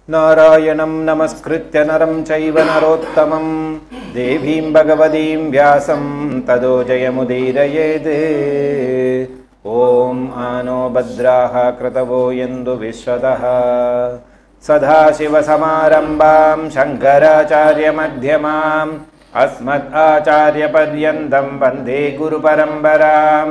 नारायणं नमस्कृत्य नरं चैव नरोत्तमं देवीं भगवतीं व्यासं तदो जयमुदीरयेत् ॐ आनो भद्राः क्रतवो यन्दु विश्वतः सदाशिवसमारम्भां शङ्कराचार्यमध्यमाम् अस्मत् आचार्यपर्यन्तं वन्दे गुरुपरम्परां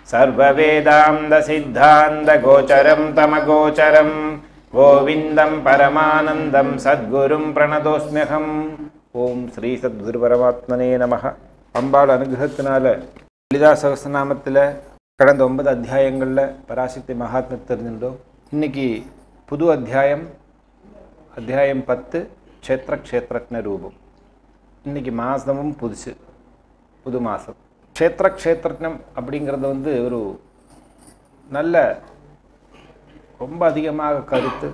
सर्ववेदान्तसिद्धान्तगोचरं तमगोचरं गोविन्दं परमानन्दं சத்குரும் பிரணதோஸ்மியகம் ஓம் ஸ்ரீ சத்குரு பரமாத்மனே நமः அம்பாள் அனுகிரகத்தினால லலிதா சகஸ்ரநாமத்தில் கடந்த ஒன்பது அத்தியாயங்களில் பராசக்தி மகாத்ம தெரிஞ்சிருந்தோம் இன்னைக்கு புது அத்தியாயம் அத்தியாயம் பத்து க்ஷேத்திர க்ஷேத்திரஜ்ன ரூபம் இன்னைக்கு மாதமும் புதுசு புது மாதம் க்ஷேத்திர க்ஷேத்திரஜ்னம் அப்படிங்கிறது வந்து ஒரு நல்ல ரொம்ப அதிகமாக கருத்து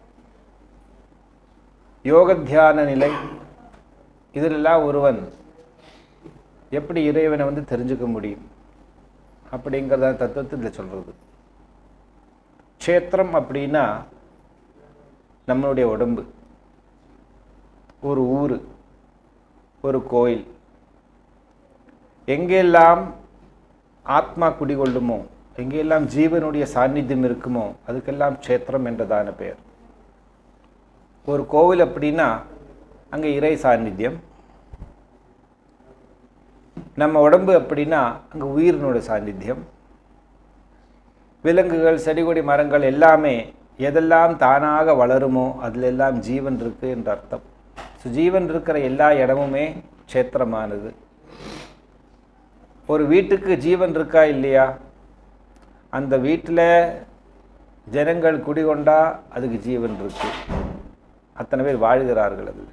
யோக தியான நிலை இதிலெல்லாம் ஒருவன் எப்படி இறைவனை வந்து தெரிஞ்சுக்க முடியும் அப்படிங்கிறத தத்துவத்தை இதில் சொல்கிறது க்ஷேத்திரம் அப்படின்னா நம்மளுடைய உடம்பு ஒரு ஊர் ஒரு கோயில் எங்கெல்லாம் ஆத்மா குடிகொள்ளுமோ எங்கெல்லாம் ஜீவனுடைய சாநித்தியம் இருக்குமோ அதுக்கெல்லாம் க்ஷேத்திரம் என்றதான பெயர் ஒரு கோவில் அப்படின்னா அங்கே இறை சாநித்தியம் நம்ம உடம்பு அப்படின்னா அங்கே உயிரினுடைய சாநித்தியம் விலங்குகள் செடிகொடி மரங்கள் எல்லாமே எதெல்லாம் தானாக வளருமோ அதில் எல்லாம் ஜீவன் இருக்கு என்ற அர்த்தம் ஸோ ஜீவன் இருக்கிற எல்லா இடமுமே க்ஷேத்திரமானது ஒரு வீட்டுக்கு ஜீவன் இருக்கா இல்லையா அந்த வீட்டில் ஜனங்கள் குடிகொண்டா அதுக்கு ஜீவன் இருக்கு அத்தனை பேர் வாழ்கிறார்கள் அது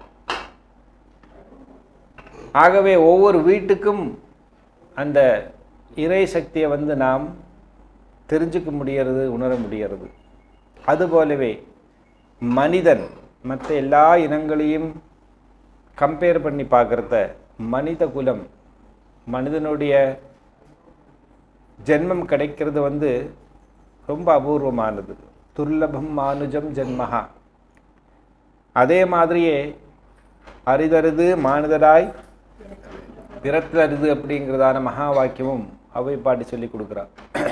ஆகவே ஒவ்வொரு வீட்டுக்கும் அந்த இறை சக்தியை வந்து நாம் தெரிஞ்சுக்க முடியறது உணர முடியறது அதுபோலவே மனிதன் மற்ற எல்லா இனங்களையும் கம்பேர் பண்ணி பார்க்குறத மனித குலம் மனிதனுடைய ஜென்மம் கிடைக்கிறது வந்து ரொம்ப அபூர்வமானது துர்லபம் மானுஜம் ஜென்மஹா அதே மாதிரியே அரிதருது மானுதராய் பிறத்தில் அரிது அப்படிங்கிறதான மகா வாக்கியமும் அவை பாட்டி சொல்லி கொடுக்குறார்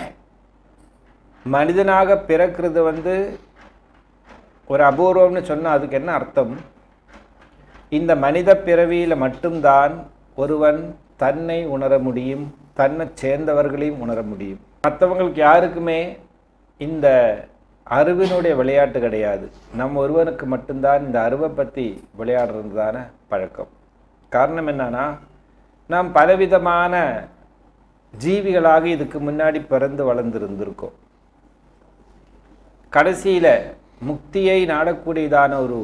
மனிதனாக பிறக்கிறது வந்து ஒரு அபூர்வம்னு சொன்னால் அதுக்கு என்ன அர்த்தம் இந்த மனித பிறவியில் மட்டும்தான் ஒருவன் தன்னை உணர முடியும் தன்னை சேர்ந்தவர்களையும் உணர முடியும் மற்றவங்களுக்கு யாருக்குமே இந்த அறிவினுடைய விளையாட்டு கிடையாது நம்ம ஒருவனுக்கு மட்டும்தான் இந்த அறிவை பற்றி விளையாடுறதுதான பழக்கம் காரணம் என்னன்னா நாம் பலவிதமான ஜீவிகளாக இதுக்கு முன்னாடி பிறந்து வளர்ந்துருந்திருக்கோம் கடைசியில் முக்தியை நாடக்கூடியதான ஒரு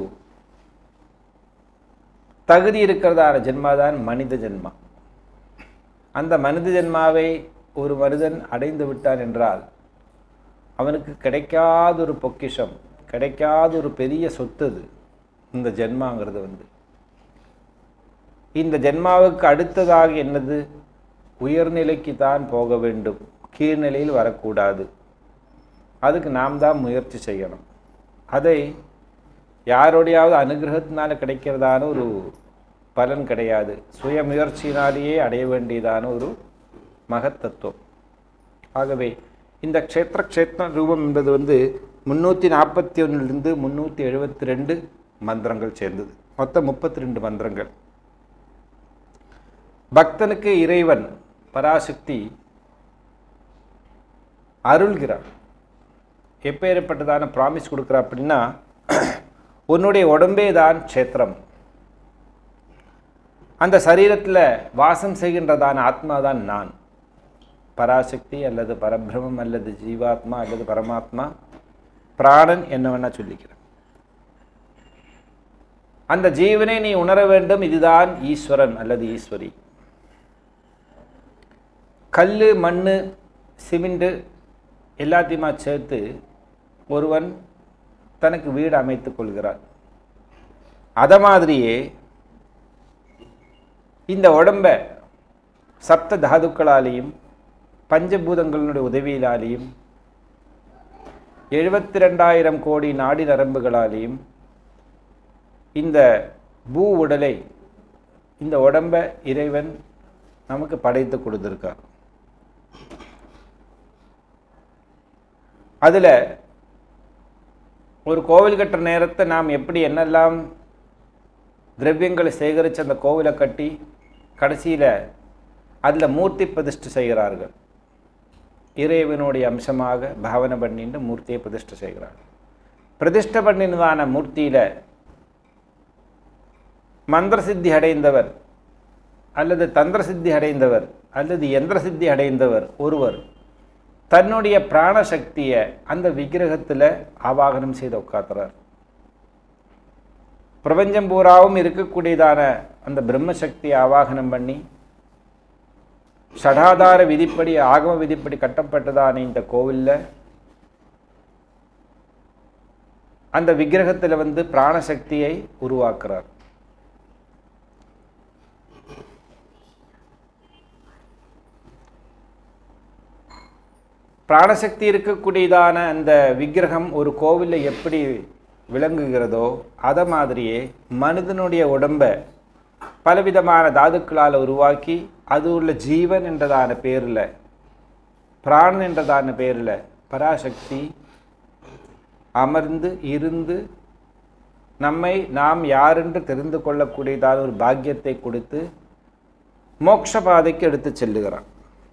தகுதி இருக்கிறதான ஜென்மாதான் மனித ஜென்மா அந்த மனித ஜென்மாவை ஒரு மனிதன் அடைந்து விட்டான் என்றால் அவனுக்கு கிடைக்காத ஒரு பொக்கிஷம் கிடைக்காத ஒரு பெரிய சொத்து அது இந்த ஜென்மாங்கிறது வந்து இந்த ஜென்மாவுக்கு அடுத்ததாக என்னது உயர்நிலைக்கு தான் போக வேண்டும் கீழ்நிலையில் வரக்கூடாது அதுக்கு நாம் தான் முயற்சி செய்யணும் அதை யாருடையாவது அனுகிரகத்தினால கிடைக்கிறதான ஒரு பலன் கிடையாது சுய முயற்சியினாலேயே அடைய வேண்டியதான ஒரு மகத்தத்துவம் ஆகவே இந்த க்ஷேத்திர க்ஷேத்திர ரூபம் என்பது வந்து முந்நூற்றி நாற்பத்தி ஒன்றிலிருந்து முந்நூற்றி எழுபத்தி ரெண்டு மந்திரங்கள் சேர்ந்தது மொத்தம் முப்பத்தி ரெண்டு மந்திரங்கள் பக்தனுக்கு இறைவன் பராசக்தி அருள்கிறார் எப்பேற்பட்டதான ப்ராமிஸ் கொடுக்குறா அப்படின்னா உன்னுடைய உடம்பே தான் க்ஷேத்திரம் அந்த சரீரத்தில் வாசம் செய்கின்றதான ஆத்மா தான் நான் பராசக்தி அல்லது பரபிரமம் அல்லது ஜீவாத்மா அல்லது பரமாத்மா பிராணன் என்ன வேணா சொல்லிக்கிறேன் அந்த ஜீவனை நீ உணர வேண்டும் இதுதான் ஈஸ்வரன் அல்லது ஈஸ்வரி கல் மண் சிமெண்ட் எல்லாத்தையுமா சேர்த்து ஒருவன் தனக்கு வீடு அமைத்துக் கொள்கிறார் அத மாதிரியே இந்த உடம்ப சப்த தாதுக்களாலேயும் பஞ்சபூதங்களினுடைய உதவியினாலேயும் எழுபத்தி ரெண்டாயிரம் கோடி நாடி நரம்புகளாலேயும் இந்த பூ உடலை இந்த உடம்பை இறைவன் நமக்கு படைத்து கொடுத்துருக்கார் அதில் ஒரு கோவில் கட்டுற நேரத்தை நாம் எப்படி என்னெல்லாம் திரவியங்களை சேகரித்து அந்த கோவிலை கட்டி கடைசியில் அதில் மூர்த்தி பிரதிஷ்டை செய்கிறார்கள் இறைவனுடைய அம்சமாக பாவனை பண்ணிட்டு மூர்த்தியை பிரதிஷ்டை செய்கிறார்கள் பிரதிஷ்டை பண்ணினதான மூர்த்தியில் மந்திர சித்தி அடைந்தவர் அல்லது தந்திர சித்தி அடைந்தவர் அல்லது எந்திர சித்தி அடைந்தவர் ஒருவர் தன்னுடைய பிராண சக்தியை அந்த விக்கிரகத்தில் ஆவாகனம் செய்து உட்காத்துறார் பிரபஞ்சம் பூராவும் இருக்கக்கூடியதான அந்த பிரம்மசக்தியை ஆவாகனம் பண்ணி ஷடாதார விதிப்படி ஆகம விதிப்படி கட்டப்பட்டதான இந்த கோவிலில் அந்த விக்கிரகத்தில் வந்து பிராணசக்தியை உருவாக்குறார் பிராணசக்தி இருக்கக்கூடியதான அந்த விக்கிரகம் ஒரு கோவிலில் எப்படி விளங்குகிறதோ அதை மாதிரியே மனிதனுடைய உடம்பை பலவிதமான தாதுக்களால் உருவாக்கி அது உள்ள ஜீவன் என்றதான பேரில் பிராணன் என்றதான பேரில் பராசக்தி அமர்ந்து இருந்து நம்மை நாம் யாரென்று தெரிந்து கொள்ளக்கூடியதான ஒரு பாக்கியத்தை கொடுத்து மோட்ச பாதைக்கு எடுத்து செல்லுகிறான்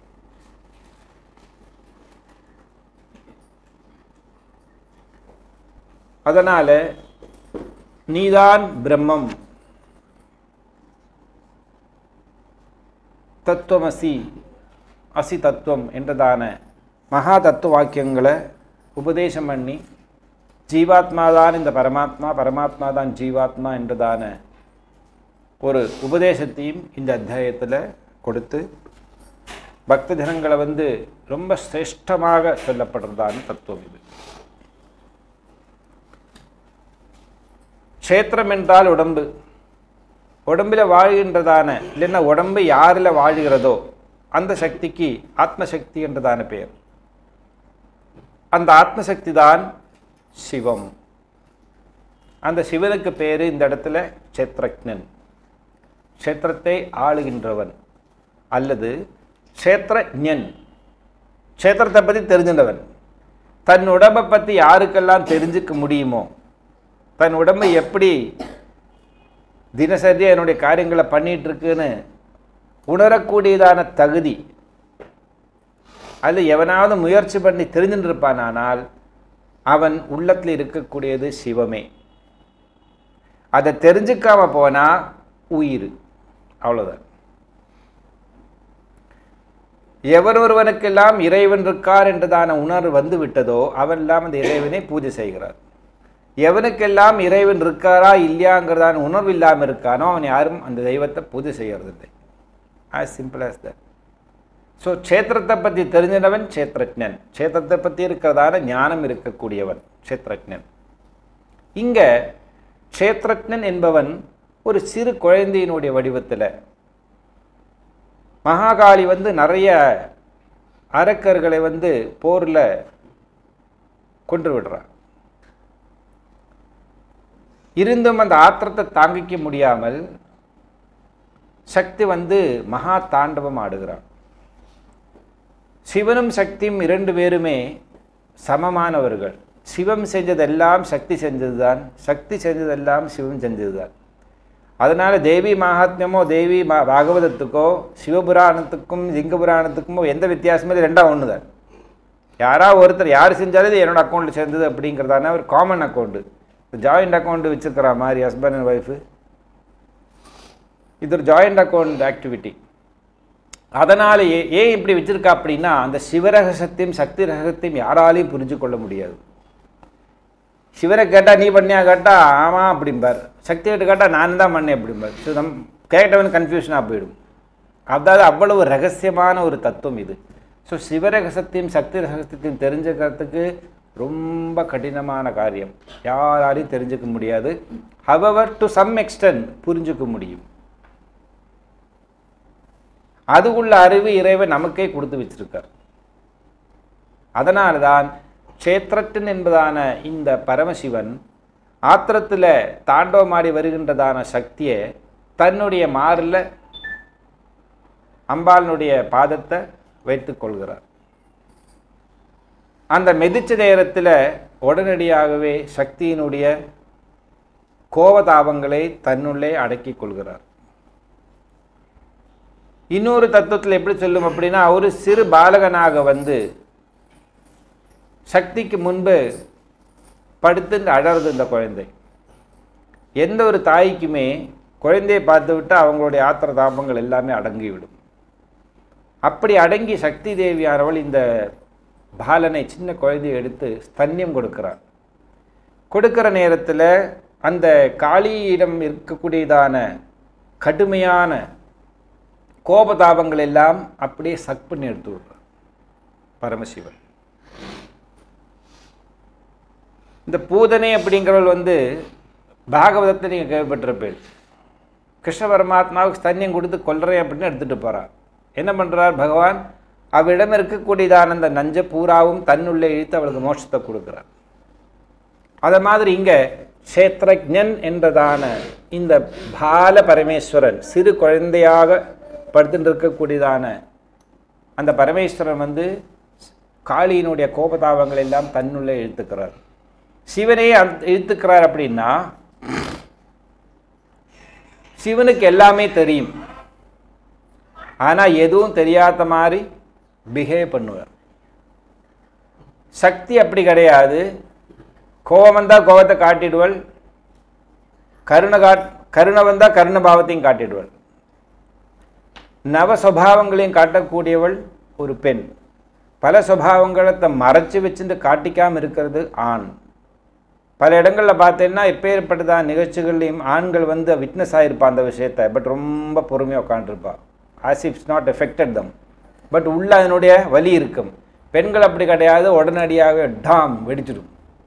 அதனால் நீதான் பிரம்மம் தத்துவமசி அசி தத்துவம் என்றதான மகா தத்துவ வாக்கியங்களை உபதேசம் பண்ணி ஜீவாத்மா தான் இந்த பரமாத்மா பரமாத்மா தான் ஜீவாத்மா என்றதான ஒரு உபதேசத்தையும் இந்த அத்தியாயத்தில் கொடுத்து பக்த ஜனங்களை வந்து ரொம்ப சிரேஷ்டமாக சொல்லப்படுறதான தத்துவம் இது க்ஷேத்திரம் என்றால் உடம்பு உடம்பில் வாழ்கின்றதான இல்லைன்னா உடம்பு யாரில் வாழுகிறதோ அந்த சக்திக்கு ஆத்மசக்தி என்றதான பெயர் அந்த ஆத்மசக்தி தான் சிவம் அந்த சிவனுக்கு பேர் இந்த இடத்துல க்ஷேத்ரஜன் க்ஷேத்திரத்தை ஆளுகின்றவன் அல்லது க்ஷேத்ரஜன் க்ஷேத்திரத்தை பற்றி தெரிஞ்சின்றவன் தன் உடம்பை பற்றி யாருக்கெல்லாம் தெரிஞ்சுக்க முடியுமோ தன் உடம்பை எப்படி தினசரி என்னுடைய காரியங்களை பண்ணிட்டு இருக்குன்னு உணரக்கூடியதான தகுதி அது எவனாவது முயற்சி பண்ணி தெரிஞ்சுட்டு இருப்பானானால் அவன் உள்ளத்தில் இருக்கக்கூடியது சிவமே அதை தெரிஞ்சுக்காம போனா உயிர் அவ்வளோதான் எவர் ஒருவனுக்கெல்லாம் இறைவன் இருக்கார் என்றதான உணர்வு வந்து விட்டதோ அவனெல்லாம் அந்த இறைவனை பூஜை செய்கிறார் எவனுக்கெல்லாம் இறைவன் இருக்காரா இல்லையாங்கிறதான உணர்வு இல்லாமல் இருக்கானோ அவன் யாரும் அந்த தெய்வத்தை பூஜை செய்யறதில்லை as simple as that so க்ஷேத்திரத்தை பற்றி தெரிஞ்சவன் க்ஷேத்ரஜன் க்ஷேத்திரத்தை பற்றி இருக்கிறதான ஞானம் இருக்கக்கூடியவன் க்ஷேத்ரஜன் இங்கே க்ஷேத்ரஜன் என்பவன் ஒரு சிறு குழந்தையினுடைய வடிவத்தில் மகாகாளி வந்து நிறைய அரக்கர்களை வந்து போரில் கொன்று விடுறான் இருந்தும் அந்த ஆத்திரத்தை தாங்கிக்க முடியாமல் சக்தி வந்து மகா தாண்டவம் ஆடுகிறான் சிவனும் சக்தியும் இரண்டு பேருமே சமமானவர்கள் சிவம் செஞ்சதெல்லாம் சக்தி செஞ்சதுதான் சக்தி செஞ்சதெல்லாம் சிவம் செஞ்சதுதான் அதனால் தேவி மகாத்மியமோ தேவி மா பாகவதத்துக்கோ சிவபுராணத்துக்கும் லிங்க புராணத்துக்குமோ எந்த வித்தியாசமும் இல்லை ரெண்டாம் ஒன்று தான் யாரா ஒருத்தர் யார் செஞ்சாலும் இது என்னோட அக்கௌண்ட்டில் சேர்ந்தது அப்படிங்கிறதான ஒரு காமன் அக்கௌண்ட்டு ஜாயிண்ட் அக்கௌண்ட் வச்சுருக்கிறா மாதிரி ஹஸ்பண்ட் அண்ட் ஒய்ஃபு இது ஒரு ஜாயிண்ட் அக்கௌண்ட் ஆக்டிவிட்டி அதனால் ஏ ஏன் இப்படி வச்சுருக்கா அப்படின்னா அந்த சிவரகசத்தையும் சக்தி ரகத்தையும் யாராலையும் புரிஞ்சு கொள்ள முடியாது சிவரை கேட்டால் நீ பண்ணியா கேட்டால் ஆமாம் அப்படிம்பார் சக்தி கிட்ட கேட்டால் நான் தான் பண்ணேன் அப்படிம்பார் ஸோ நம் கேட்டவன் கன்ஃபியூஷனாக போயிடும் அதாவது அவ்வளவு ரகசியமான ஒரு தத்துவம் இது ஸோ சிவரகசத்தையும் சக்தி ரகசத்தையும் தெரிஞ்சுக்கிறதுக்கு ரொம்ப கடினமான காரியம் யாராலையும் தெரிஞ்சுக்க முடியாது ஹவவர் டு சம் எக்ஸ்டென்ட் புரிஞ்சுக்க முடியும் அதுக்குள்ள அறிவு இறைவன் நமக்கே கொடுத்து வச்சிருக்கார் அதனால தான் க்ஷேத்திரத்தின் என்பதான இந்த பரமசிவன் ஆத்திரத்தில் தாண்டவமாடி வருகின்றதான சக்தியை தன்னுடைய மாறில் அம்பாளினுடைய பாதத்தை வைத்துக் கொள்கிறார் அந்த மெதிச்ச நேரத்தில் உடனடியாகவே சக்தியினுடைய கோபதாபங்களை தன்னுள்ளே அடக்கிக் கொள்கிறார் இன்னொரு தத்துவத்தில் எப்படி சொல்லும் அப்படின்னா ஒரு சிறு பாலகனாக வந்து சக்திக்கு முன்பு படுத்து அழறது இந்த குழந்தை எந்த ஒரு தாய்க்குமே குழந்தையை பார்த்து விட்டு அவங்களுடைய ஆத்திர தாபங்கள் எல்லாமே அடங்கிவிடும் அப்படி அடங்கி சக்தி தேவியானவள் இந்த பாலனை சின்ன குழந்தையை எடுத்து ஸ்தன்யம் கொடுக்கிறார் கொடுக்கிற நேரத்தில் அந்த காளியிடம் இருக்கக்கூடியதான கடுமையான கோபதாபங்கள் எல்லாம் அப்படியே சக் பண்ணி எடுத்து விடுறார் பரமசிவன் இந்த பூதனை அப்படிங்கிறவள் வந்து பாகவதத்தை நீங்கள் கேள்விப்பட்டிருப்பேன் கிருஷ்ண பரமாத்மாவுக்கு ஸ்தன்யம் கொடுத்து கொல்றேன் அப்படின்னு எடுத்துகிட்டு போகிறார் என்ன பண்ணுறார் பகவான் அவளிடம் இருக்கக்கூடியதான அந்த நஞ்ச பூராவும் தன்னுள்ளே இழுத்து அவளுக்கு மோட்சத்தை கொடுக்குறார் அதை மாதிரி இங்கே க்ஷேத்ரஜன் என்றதான இந்த பால பரமேஸ்வரன் சிறு குழந்தையாக படுத்துட்டு இருக்கக்கூடியதான அந்த பரமேஸ்வரன் வந்து காளியினுடைய கோபதாபங்கள் எல்லாம் தன்னுள்ளே இழுத்துக்கிறார் சிவனே அந்த- இழுத்துக்கிறார் அப்படின்னா சிவனுக்கு எல்லாமே தெரியும் ஆனால் எதுவும் தெரியாத மாதிரி பிஹேவ் பண்ணுவார் சக்தி அப்படி கிடையாது கோபம் வந்தால் கோபத்தை காட்டிடுவள் கருணை காட் கருணை வந்தால் கருண பாவத்தையும் காட்டிடுவள் நவ சுபாவங்களையும் காட்டக்கூடியவள் ஒரு பெண் பல சுபாவங்களை த மறைச்சு வச்சுட்டு காட்டிக்காம இருக்கிறது ஆண் பல இடங்களில் பார்த்தீங்கன்னா எப்பேற்பட்டதான் நிகழ்ச்சிகள்லையும் ஆண்கள் வந்து விட்னஸ் ஆகிருப்பா அந்த விஷயத்தை பட் ரொம்ப பொறுமையாக உட்காந்துருப்பா as it's not affected them but உள்ள அதனுடைய வலி இருக்கும் பெண்கள் அப்படி கிடையாது உடனடியாக டாம் வெடிச்சிடும்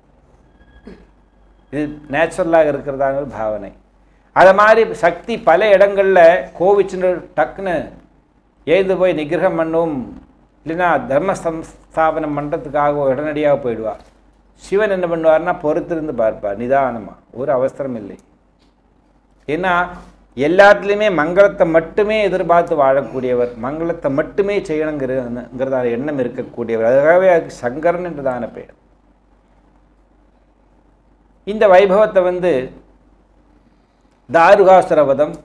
இது நேச்சுரலாக இருக்கிறதாங்க ஒரு பாவனை அதை மாதிரி சக்தி பல இடங்களில் கோவிச்சுன்னு டக்குன்னு எழுந்து போய் நிகிரகம் பண்ணும் இல்லைன்னா தர்ம சம்ஸ்தாபனம் பண்ணுறதுக்காக உடனடியாக போயிடுவா சிவன் என்ன பண்ணுவார்னா பொறுத்திருந்து பார்ப்பார் நிதானமாக ஒரு அவசரம் இல்லை ஏன்னா எல்லாத்துலேயுமே மங்களத்தை மட்டுமே எதிர்பார்த்து வாழக்கூடியவர் மங்களத்தை மட்டுமே செய்யணுங்கிறதான எண்ணம் இருக்கக்கூடியவர் அதுக்காகவே அதுக்கு சங்கரன் என்றதான பெயர் இந்த வைபவத்தை வந்து தாருகாசுர வதம்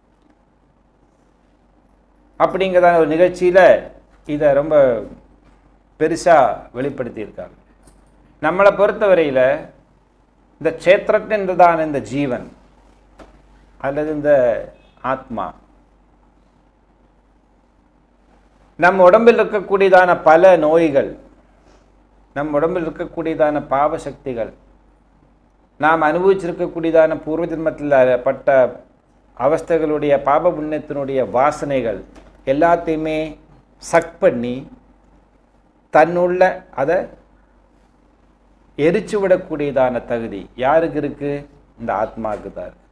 அப்படிங்கிறதான ஒரு நிகழ்ச்சியில் இதை ரொம்ப பெருசாக வெளிப்படுத்தியிருக்காங்க நம்மளை பொறுத்தவரையில் இந்த க்ஷேத்திரன்றதான இந்த ஜீவன் அல்லது இந்த ஆத்மா நம் உடம்பில் இருக்கக்கூடியதான பல நோய்கள் நம் உடம்பில் இருக்கக்கூடியதான பாவ சக்திகள் நாம் அனுபவிச்சிருக்கக்கூடியதான பூர்வ ஜென்மத்தில் பட்ட அவஸ்தைகளுடைய பாப புண்ணியத்தினுடைய வாசனைகள் எல்லாத்தையுமே சக் பண்ணி தன்னுள்ள அதை எரிச்சு விடக்கூடியதான தகுதி யாருக்கு இருக்கு இந்த ஆத்மாவுக்கு தான் இருக்கு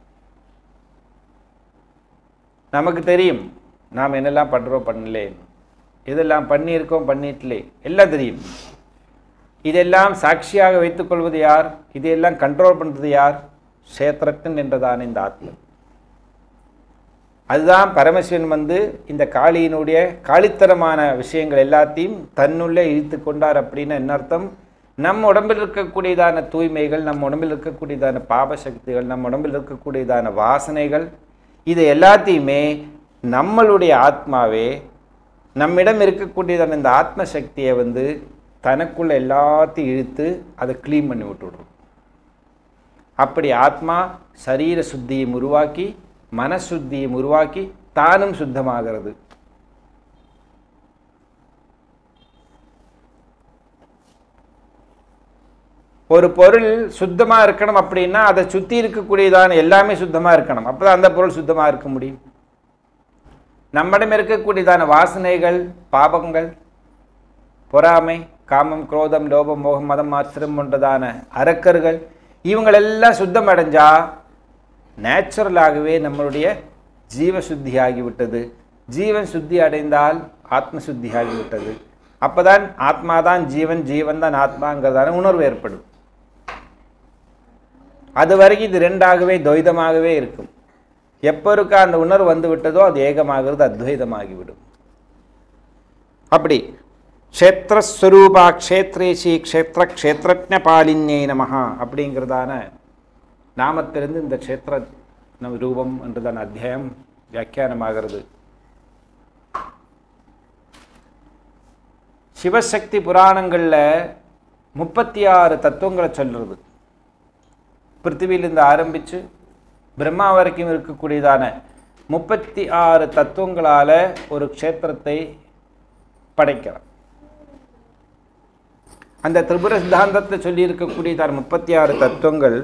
நமக்கு தெரியும் நாம் என்னெல்லாம் பண்ணுறோம் பண்ணலே இதெல்லாம் பண்ணியிருக்கோம் பண்ணிட்டலே எல்லாம் தெரியும் இதெல்லாம் சாட்சியாக வைத்துக்கொள்வது யார் இதையெல்லாம் கண்ட்ரோல் பண்ணுறது யார் சேத்திரத்தன் என்றதான இந்த ஆத்மா அதுதான் பரமசிவன் வந்து இந்த காளியினுடைய காளித்தனமான விஷயங்கள் எல்லாத்தையும் தன்னுள்ளே இழுத்து கொண்டார் அப்படின்னு என்ன அர்த்தம் நம் உடம்பில் இருக்கக்கூடியதான தூய்மைகள் நம் உடம்பில் இருக்கக்கூடியதான பாப சக்திகள் நம் உடம்பில் இருக்கக்கூடியதான வாசனைகள் இது எல்லாத்தையுமே நம்மளுடைய ஆத்மாவே நம்மிடம் இருக்கக்கூடியதான இந்த ஆத்ம சக்தியை வந்து தனக்குள்ள எல்லாத்தையும் இழுத்து அதை க்ளீன் பண்ணி விட்டுடுறோம் அப்படி ஆத்மா சரீர சுத்தியை உருவாக்கி மனசுத்தியை உருவாக்கி தானும் சுத்தமாகிறது ஒரு பொருள் சுத்தமாக இருக்கணும் அப்படின்னா அதை சுற்றி இருக்கக்கூடியதான எல்லாமே சுத்தமாக இருக்கணும் அப்போ அந்த பொருள் சுத்தமாக இருக்க முடியும் நம்மிடம் இருக்கக்கூடியதான வாசனைகள் பாபங்கள் பொறாமை காமம் குரோதம் லோபம் மோகம் மதம் ஆசிரம் போன்றதான அரக்கர்கள் இவங்களெல்லாம் சுத்தம் அடைஞ்சா நேச்சுரலாகவே நம்மளுடைய ஜீவ சுத்தி ஆகிவிட்டது ஜீவன் சுத்தி அடைந்தால் ஆத்ம சுத்தி ஆகிவிட்டது அப்பதான் ஆத்மா தான் ஜீவன் ஜீவன் தான் ஆத்மாங்கிறதான உணர்வு ஏற்படும் அது வரைக்கும் இது ரெண்டாகவே துவைதமாகவே இருக்கும் எப்போ இருக்க அந்த உணர்வு வந்து விட்டதோ அது ஏகமாகிறது அத்வைதமாகிவிடும் அப்படி க்ஷேத்திரஸ்வரூபா க்ஷேத்ரேஷி க்ஷேத்திர க்ஷேத்திரஜ பாலின்யே நமஹா அப்படிங்கிறதான நாமத்திலிருந்து இந்த க்ஷேத்திர நம் ரூபம் என்றதான அத்தியாயம் வியாக்கியானமாகிறது சிவசக்தி புராணங்களில் முப்பத்தி ஆறு தத்துவங்களை சொல்கிறது பிருத்திவியிலிருந்து ஆரம்பித்து பிரம்மா வரைக்கும் இருக்கக்கூடியதான முப்பத்தி ஆறு தத்துவங்களால் ஒரு க்ஷேத்திரத்தை படைக்கிறார் அந்த திரிபுர சித்தாந்தத்தை சொல்லி இருக்கக்கூடியதான முப்பத்தி ஆறு தத்துவங்கள்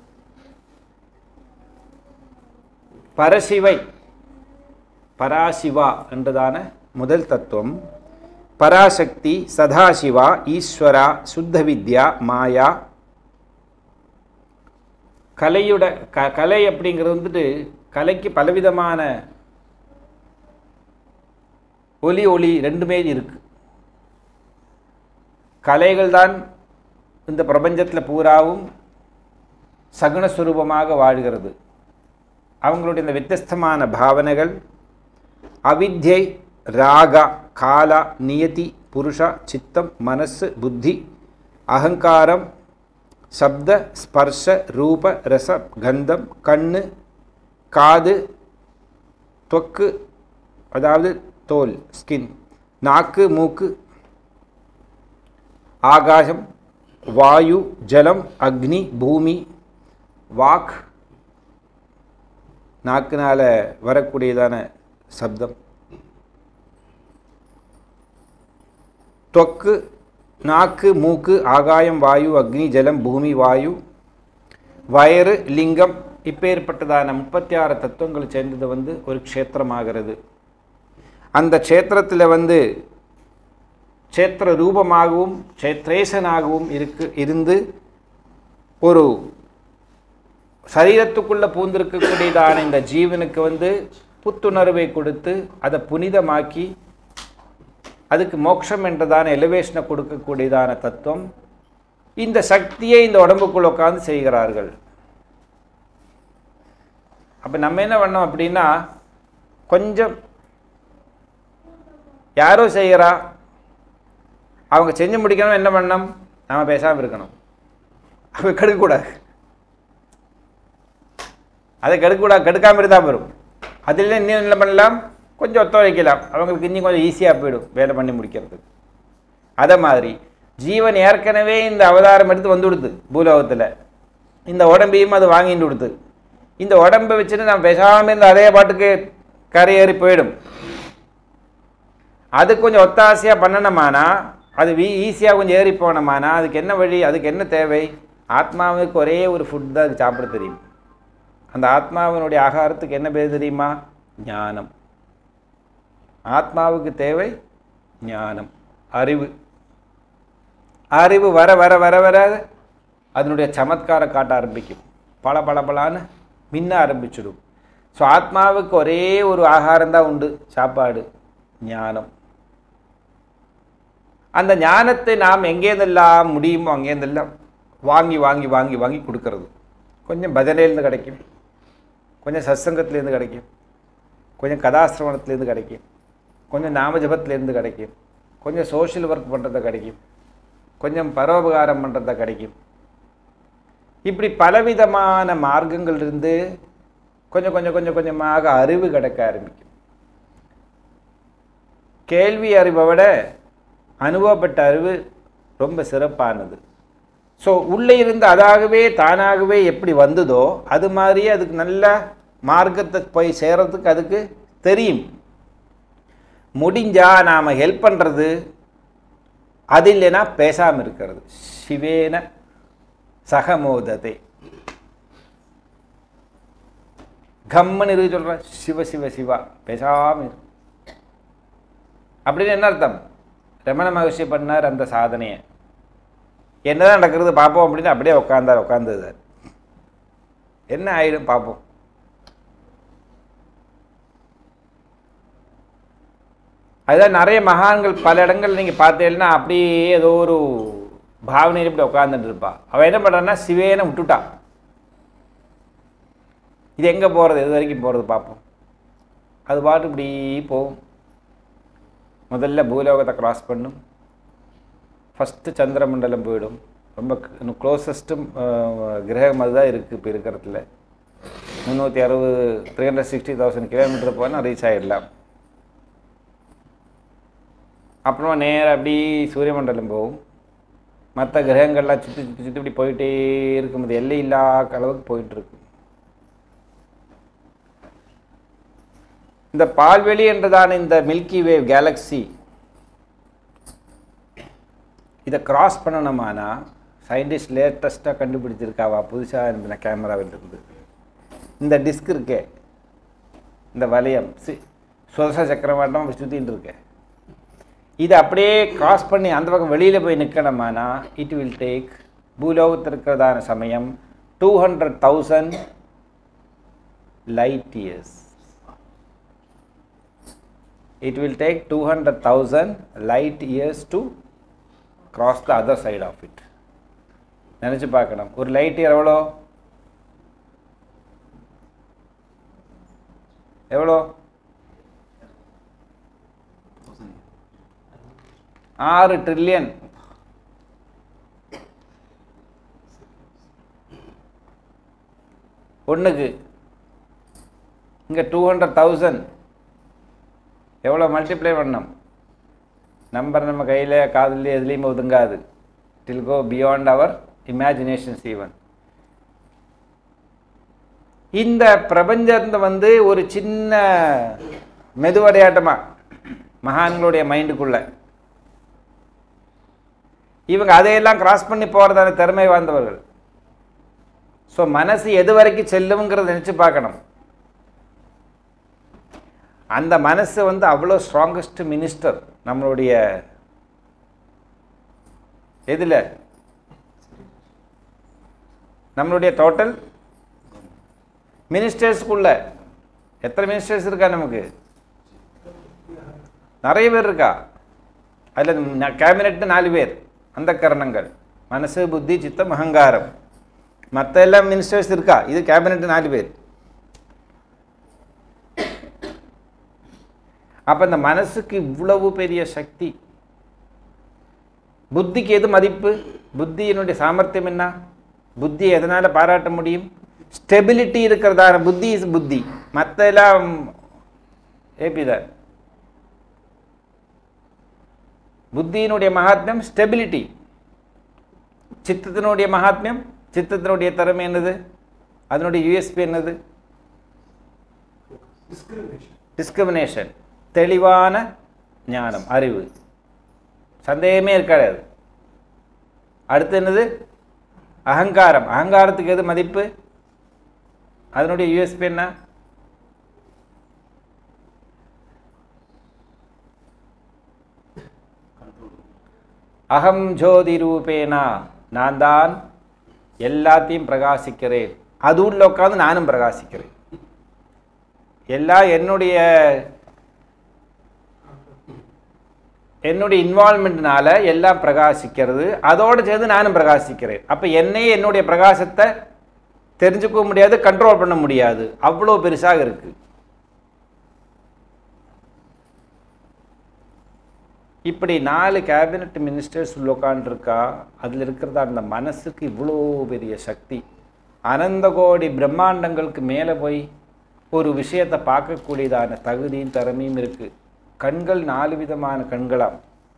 பரசிவை பராசிவா என்றதான முதல் தத்துவம் பராசக்தி சதாசிவா ஈஸ்வரா சுத்த வித்யா மாயா கலையோட க கலை அப்படிங்கிறது வந்துட்டு கலைக்கு பலவிதமான ஒலி ஒளி ரெண்டுமே இருக்கு கலைகள் தான் இந்த பிரபஞ்சத்தில் பூராவும் சகுனஸ்வரூபமாக வாழ்கிறது அவங்களுடைய இந்த வித்தியஸ்தமான பாவனைகள் அவித்யை ராகா காலா நியதி புருஷா சித்தம் மனசு புத்தி அகங்காரம் சப்த ஸ்பர்ஷ ரூப ரச கந்தம் கண்ணு காது தொக்கு அதாவது தோல் ஸ்கின் நாக்கு மூக்கு ஆகாசம் வாயு ஜலம் அக்னி பூமி வாக் நாக்குனால வரக்கூடியதான சப்தம் தொக்கு நாக்கு மூக்கு ஆகாயம் வாயு அக்னி ஜலம் பூமி வாயு வயறு லிங்கம் இப்பேற்பட்டதான முப்பத்தி ஆறு தத்துவங்கள் சேர்ந்தது வந்து ஒரு க்ஷேத்திரமாகிறது அந்த க்ஷேத்திரத்தில் வந்து க்ஷேத்திர ரூபமாகவும் க்ஷேத்ரேசனாகவும் இருக்கு இருந்து ஒரு சரீரத்துக்குள்ளே பூந்திருக்கக்கூடியதான இந்த ஜீவனுக்கு வந்து புத்துணர்வை கொடுத்து அதை புனிதமாக்கி அதுக்கு மோட்சம் என்றதான எலிவேஷனை கொடுக்கக்கூடியதான தத்துவம் இந்த சக்தியை இந்த உடம்புக்குள்ள உட்காந்து செய்கிறார்கள் அப்போ நம்ம என்ன பண்ணோம் அப்படின்னா கொஞ்சம் யாரோ செய்கிறா அவங்க செஞ்சு முடிக்கணும் என்ன பண்ணணும் நம்ம பேசாமல் இருக்கணும் அவ கெடுக்கக்கூடாது அதை கெடுக்கக்கூடாது கெடுக்காமல் இருந்தால் வரும் அதில் இன்னும் என்ன பண்ணலாம் கொஞ்சம் ஒத்துழைக்கலாம் அவங்களுக்கு இன்னும் கொஞ்சம் ஈஸியாக போயிடும் வேலை பண்ணி முடிக்கிறதுக்கு அதை மாதிரி ஜீவன் ஏற்கனவே இந்த அவதாரம் எடுத்து வந்து கொடுத்து பூலோகத்தில் இந்த உடம்பையும் அது வாங்கிட்டு கொடுத்து இந்த உடம்பை வச்சுட்டு நம்ம பேசாமல் இருந்த அதே பாட்டுக்கு கரையேறி போயிடும் அது கொஞ்சம் ஒத்தாசையாக பண்ணணுமானா அது வீ ஈஸியாக கொஞ்சம் ஏறி போனோமானா அதுக்கு என்ன வழி அதுக்கு என்ன தேவை ஆத்மாவுக்கு ஒரே ஒரு ஃபுட் தான் அதுக்கு சாப்பிட தெரியும் அந்த ஆத்மாவினுடைய ஆகாரத்துக்கு என்ன பேர் தெரியுமா ஞானம் ஆத்மாவுக்கு தேவை ஞானம் அறிவு அறிவு வர வர வர வர அதனுடைய சமத்காரம் காட்ட ஆரம்பிக்கும் பல பல பலான்னு மின்ன ஆரம்பிச்சிடும் ஸோ ஆத்மாவுக்கு ஒரே ஒரு ஆகாரம் தான் உண்டு சாப்பாடு ஞானம் அந்த ஞானத்தை நாம் எங்கேருந்தெல்லாம் முடியுமோ அங்கேருந்தெல்லாம் வாங்கி வாங்கி வாங்கி வாங்கி கொடுக்கறது கொஞ்சம் பஜனையிலேருந்து கிடைக்கும் கொஞ்சம் சத்சங்கத்துலேருந்து கிடைக்கும் கொஞ்சம் கதாசிரவணத்துலேருந்து கிடைக்கும் கொஞ்சம் நாமஜபத்துலேருந்து கிடைக்கும் கொஞ்சம் சோஷியல் ஒர்க் பண்ணுறது கிடைக்கும் கொஞ்சம் பரோபகாரம் பண்ணுறது கிடைக்கும் இப்படி பலவிதமான மார்க்கங்கள் இருந்து கொஞ்சம் கொஞ்சம் கொஞ்சம் கொஞ்சமாக அறிவு கிடைக்க ஆரம்பிக்கும் கேள்வி அறிவை விட அனுபவப்பட்ட அறிவு ரொம்ப சிறப்பானது ஸோ உள்ளே இருந்து அதாகவே தானாகவே எப்படி வந்ததோ அது மாதிரியே அதுக்கு நல்ல மார்க்கத்தை போய் சேர்றதுக்கு அதுக்கு தெரியும் முடிஞ்சா நாம் ஹெல்ப் பண்ணுறது அது இல்லைன்னா பேசாமல் இருக்கிறது சிவேன சகமோதத்தை கம்மன்னு இருக்கு சொல்கிறேன் சிவ சிவ சிவா பேசாமல் இரு அப்படின்னு என்ன அர்த்தம் ரமண மகர்ஷி பண்ணார் அந்த சாதனையை என்னதான் நடக்கிறது பார்ப்போம் அப்படின்னு அப்படியே உட்காந்தார் உட்காந்துதார் என்ன ஆயிடும் பார்ப்போம் அதுதான் நிறைய மகான்கள் பல இடங்கள் நீங்கள் பார்த்தீங்கன்னா அப்படியே ஏதோ ஒரு பாவனையில் இப்படி உட்காந்துட்டு இருப்பா அவள் என்ன பண்ணுறான்னா சிவேனை விட்டுட்டா இது எங்கே போகிறது எது வரைக்கும் போகிறது பார்ப்போம் அது பாட்டு இப்படி போகும் முதல்ல பூலோகத்தை கிராஸ் பண்ணும் ஃபஸ்ட்டு சந்திரமண்டலம் போயிடும் ரொம்ப இன்னும் க்ளோசஸ்ட்டும் கிரகம் அதுதான் இருக்குது இப்போ இருக்கிறதுல முந்நூற்றி அறுபது three hundred sixty thousand kilometre போனால் ரீச் ஆகிடலாம் அப்புறமா நேராக அப்படி சூரிய மண்டலம் போகும் மற்ற கிரகங்கள்லாம் சுற்றி சுற்றி சுற்றி இப்படி போயிட்டே இருக்கும்போது எல்லை இல்லாத அளவுக்கு போயிட்டுருக்கு இந்த பால்வெளி என்றதான இந்த மில்கி வேவ் கேலக்ஸி இதை கிராஸ் பண்ணணுமானா சயின்டிஸ்ட் லேட்டஸ்ட்டாக கண்டுபிடிச்சிருக்காவா புதுசாக இருந்த கேமராவில் இருந்து இந்த டிஸ்க் இருக்கே இந்த வளையம் சி சுதச சக்கரவாட்டம் சுற்றின்னு இருக்கே இது அப்படியே கிராஸ் பண்ணி அந்த பக்கம் வெளியில் போய் நிற்கணுமானா இட் வில் டேக் பூலோகத்தில் இருக்கிறதான சமயம் two hundred thousand light years it will take 200,000 light years to cross the other side of it நினச்சி பார்க்கணும் ஒரு லைட் இயர் எவ்வளோ எவ்வளோ ஆறு ட்ரில்லியன் ஒன்றுக்கு இங்கே டூ ஹண்ட்ரட் தௌசண்ட் எவ்வளோ மல்டிப்ளை பண்ணோம் நம்பர் நம்ம கையில் காதுலேயே எதுலேயுமே ஒதுங்காது till go beyond our imaginations even இந்த பிரபஞ்சத்தை வந்து ஒரு சின்ன மெதுவடையாட்டமாக மகான்களுடைய மைண்டுக்குள்ள இவங்க அதையெல்லாம் கிராஸ் பண்ணி போகிறதான திறமை வாய்ந்தவர்கள் ஸோ மனசு எது வரைக்கும் செல்லுங்கிறத நினச்சி பார்க்கணும் அந்த மனசு வந்து அவ்வளோ ஸ்ட்ராங்கஸ்ட் மினிஸ்டர் நம்மளுடைய எதில் நம்மளுடைய டோட்டல் மினிஸ்டர்ஸ்க்குள்ள எத்தனை மினிஸ்டர்ஸ் இருக்கா நமக்கு நிறைய பேர் இருக்கா அதில் கேபினெட்டு நாலு பேர் அந்த கரணங்கள் மனசு புத்தி சித்தம் அகங்காரம் மற்ற எல்லாம் மினிஸ்டர்ஸ் இருக்கா இது கேபினெட்டு நாலு பேர் அப்போ இந்த மனசுக்கு இவ்வளவு பெரிய சக்தி புத்திக்கு எது மதிப்பு புத்தியினுடைய சாமர்த்தியம் என்ன புத்தி எதனால் பாராட்ட முடியும் ஸ்டெபிலிட்டி இருக்கிறதான புத்தி இஸ் புத்தி மற்ற எல்லாம் ஏபிதான் புத்தியினுடைய மகாத்மியம் ஸ்டெபிலிட்டி சித்தத்தினுடைய மகாத்மியம் சித்தத்தினுடைய திறமை என்னது அதனுடைய யூஎஸ்பி என்னது டிஸ்கிரிமினேஷன் தெளிவான ஞானம் அறிவு சந்தேகமே இருக்காது அடுத்து என்னது அகங்காரம் அகங்காரத்துக்கு எது மதிப்பு அதனுடைய யூஎஸ்பி என்ன அகம் ஜோதி ரூபேனா நான் தான் எல்லாத்தையும் பிரகாசிக்கிறேன் அது உள்ள உட்காந்து நானும் பிரகாசிக்கிறேன் எல்லாம் என்னுடைய என்னுடைய இன்வால்மெண்ட்னால எல்லாம் பிரகாசிக்கிறது அதோடு சேர்ந்து நானும் பிரகாசிக்கிறேன் அப்போ என்னையே என்னுடைய பிரகாசத்தை தெரிஞ்சுக்க முடியாது கண்ட்ரோல் பண்ண முடியாது அவ்வளோ பெருசாக இருக்கு இப்படி நாலு கேபினட் மினிஸ்டர்ஸ் உள்ள உட்காந்துருக்கா அதில் இருக்கிறதா அந்த மனசுக்கு இவ்வளோ பெரிய சக்தி அனந்த கோடி பிரம்மாண்டங்களுக்கு மேலே போய் ஒரு விஷயத்தை பார்க்கக்கூடியதான தகுதியும் திறமையும் இருக்குது கண்கள் நாலு விதமான கண்களாம்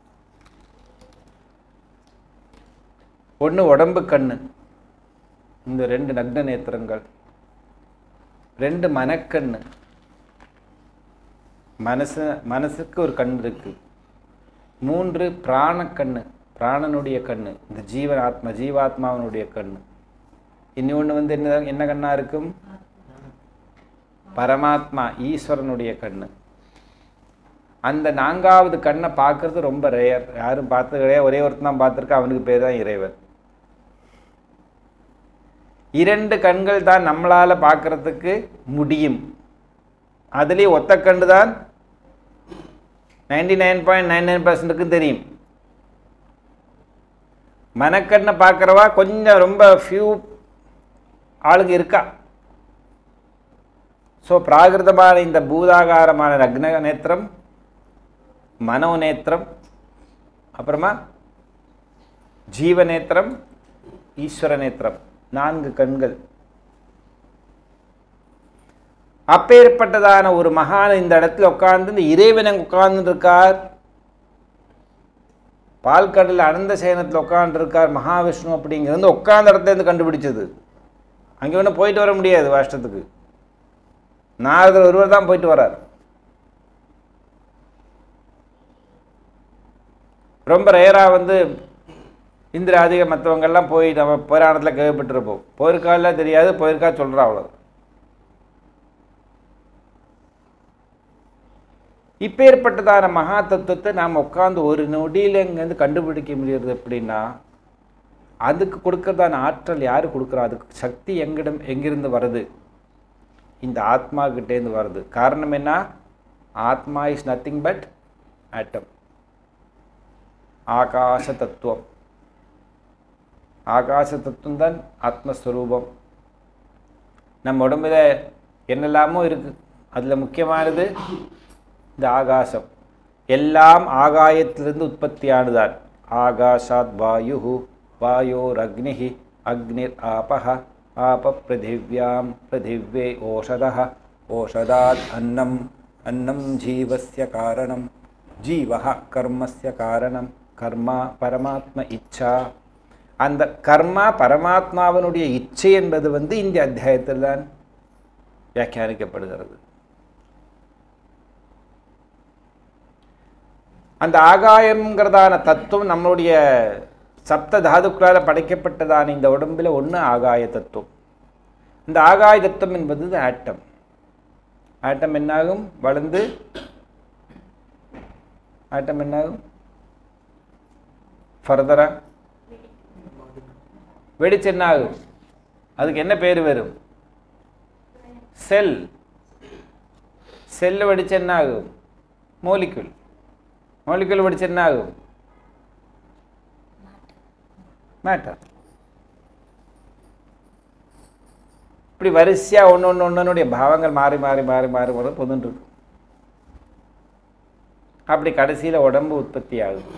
ஒன்று உடம்பு கண்ணு இந்த ரெண்டு நக்ன நேத்திரங்கள் ரெண்டு மனக்கண்ணு மனசு மனசுக்கு ஒரு கண் இருக்கு மூன்று பிராணக்கண்ணு பிராணனுடைய கண்ணு இந்த ஜீவன் ஆத்மா ஜீவாத்மாவனுடைய கண்ணு இன்னொன்று வந்து என்ன என்ன கண்ணா இருக்கும் பரமாத்மா ஈஸ்வரனுடைய கண்ணு அந்த நான்காவது கண்ணை பார்க்கறது ரொம்ப ரேயர் யாரும் பார்த்தது கிடையாது ஒரே ஒருத்தன் தான் பார்த்துருக்கா அவனுக்கு பேர் தான் இறைவன் இரண்டு கண்கள் தான் நம்மளால் பார்க்கறதுக்கு முடியும் அதுலேயும் ஒத்த கண்டு தான் ninety nine point nine nine பர்சன்ட்டுக்கும் தெரியும் மனக்கண்ணை பார்க்குறவா கொஞ்சம் ரொம்ப ஃபியூ ஆளுங்க இருக்கா ஸோ பிராகிருதமான இந்த பூதாகாரமான லக்ன நேத்திரம் மனோநேத்திரம் அப்புறமா ஜீவநேத்திரம் ஈஸ்வர நேத்திரம் நான்கு கண்கள் அப்பேற்பட்டதான ஒரு மகான் இந்த இடத்துல உட்கார்ந்து இந்த இறைவன் அங்கே உட்கார்ந்து இருக்கார் பால்கடலில் அனந்த சேனத்தில் உட்காந்துருக்கார் மகாவிஷ்ணு அப்படிங்கிறது உட்கார்ந்த இடத்துல இருந்து கண்டுபிடிச்சது அங்கே ஒன்றும் போயிட்டு வர முடியாது வருஷத்துக்கு நாரதர் ஒருவர் தான் போயிட்டு வரார் ரொம்ப ரேராக வந்து இந்திராதிக மற்றவங்கெல்லாம் போய் நம்ம புராணத்தில் கேள்விப்பட்டிருப்போம் போயிருக்கால தெரியாது போயிருக்கா சொல்கிறா அவ்வளோ இப்பேற்பட்டதான மகா தத்துவத்தை நாம் உட்காந்து ஒரு நொடியில் இங்கேருந்து கண்டுபிடிக்க முடியுறது எப்படின்னா அதுக்கு கொடுக்கறதான ஆற்றல் யார் கொடுக்குறா அதுக்கு சக்தி எங்கிடம் எங்கிருந்து வருது இந்த ஆத்மா கிட்டேருந்து வருது காரணம் என்ன ஆத்மா இஸ் நத்திங் பட் ஆட்டம் ஆகாச தத்துவம் ஆகாச தத்துவம் தான் ஆத்மஸ்வரூபம் நம்ம உடம்புல என்னெல்லாமோ இருக்குது அதில் முக்கியமானது இந்த ஆகாசம் எல்லாம் ஆகாயத்திலிருந்து உற்பத்தியானதான் ஆகாஷாத் வாயு வாயோர் அக்னி அக்னிர் ஆபஹ ஆப பிருத்திவ்யாம் பிருத்திவே ஓஷத ஓஷதாத் அன்னம் அன்னம் ஜீவஸ்ய காரணம் ஜீவ கர்மஸ்ய காரணம் கர்மா பரமாத்ம இச்சா அந்த கர்மா பரமாத்மாவினுடைய இச்சை என்பது வந்து இந்த அத்தியாயத்தில் தான் வியாக்கியானிக்கப்படுகிறது அந்த ஆகாயம்ங்கிறதான தத்துவம் நம்மளுடைய சப்த தாதுக்களால் படைக்கப்பட்டதான இந்த உடம்பில் ஒன்று ஆகாய தத்துவம் இந்த ஆகாய தத்துவம் என்பது ஆட்டம் ஆட்டம் என்னாகும் வளர்ந்து ஆட்டம் என்னாகும் ஃபர்தரா வெடிச்சு என்னாகும் அதுக்கு என்ன பேர் வரும் செல் செல்லு வெடிச்சு என்னாகும் மோலிக்குள் மோலிக்குள் வெடிச்சு என்னாகும் மேட்டர் இப்படி வரிசையாக ஒன்று ஒன்று ஒன்றுனுடைய பாவங்கள் மாறி மாறி மாறி மாறி மாறி பொதுன்னு இருக்கும் அப்படி கடைசியில் உடம்பு உற்பத்தி ஆகுது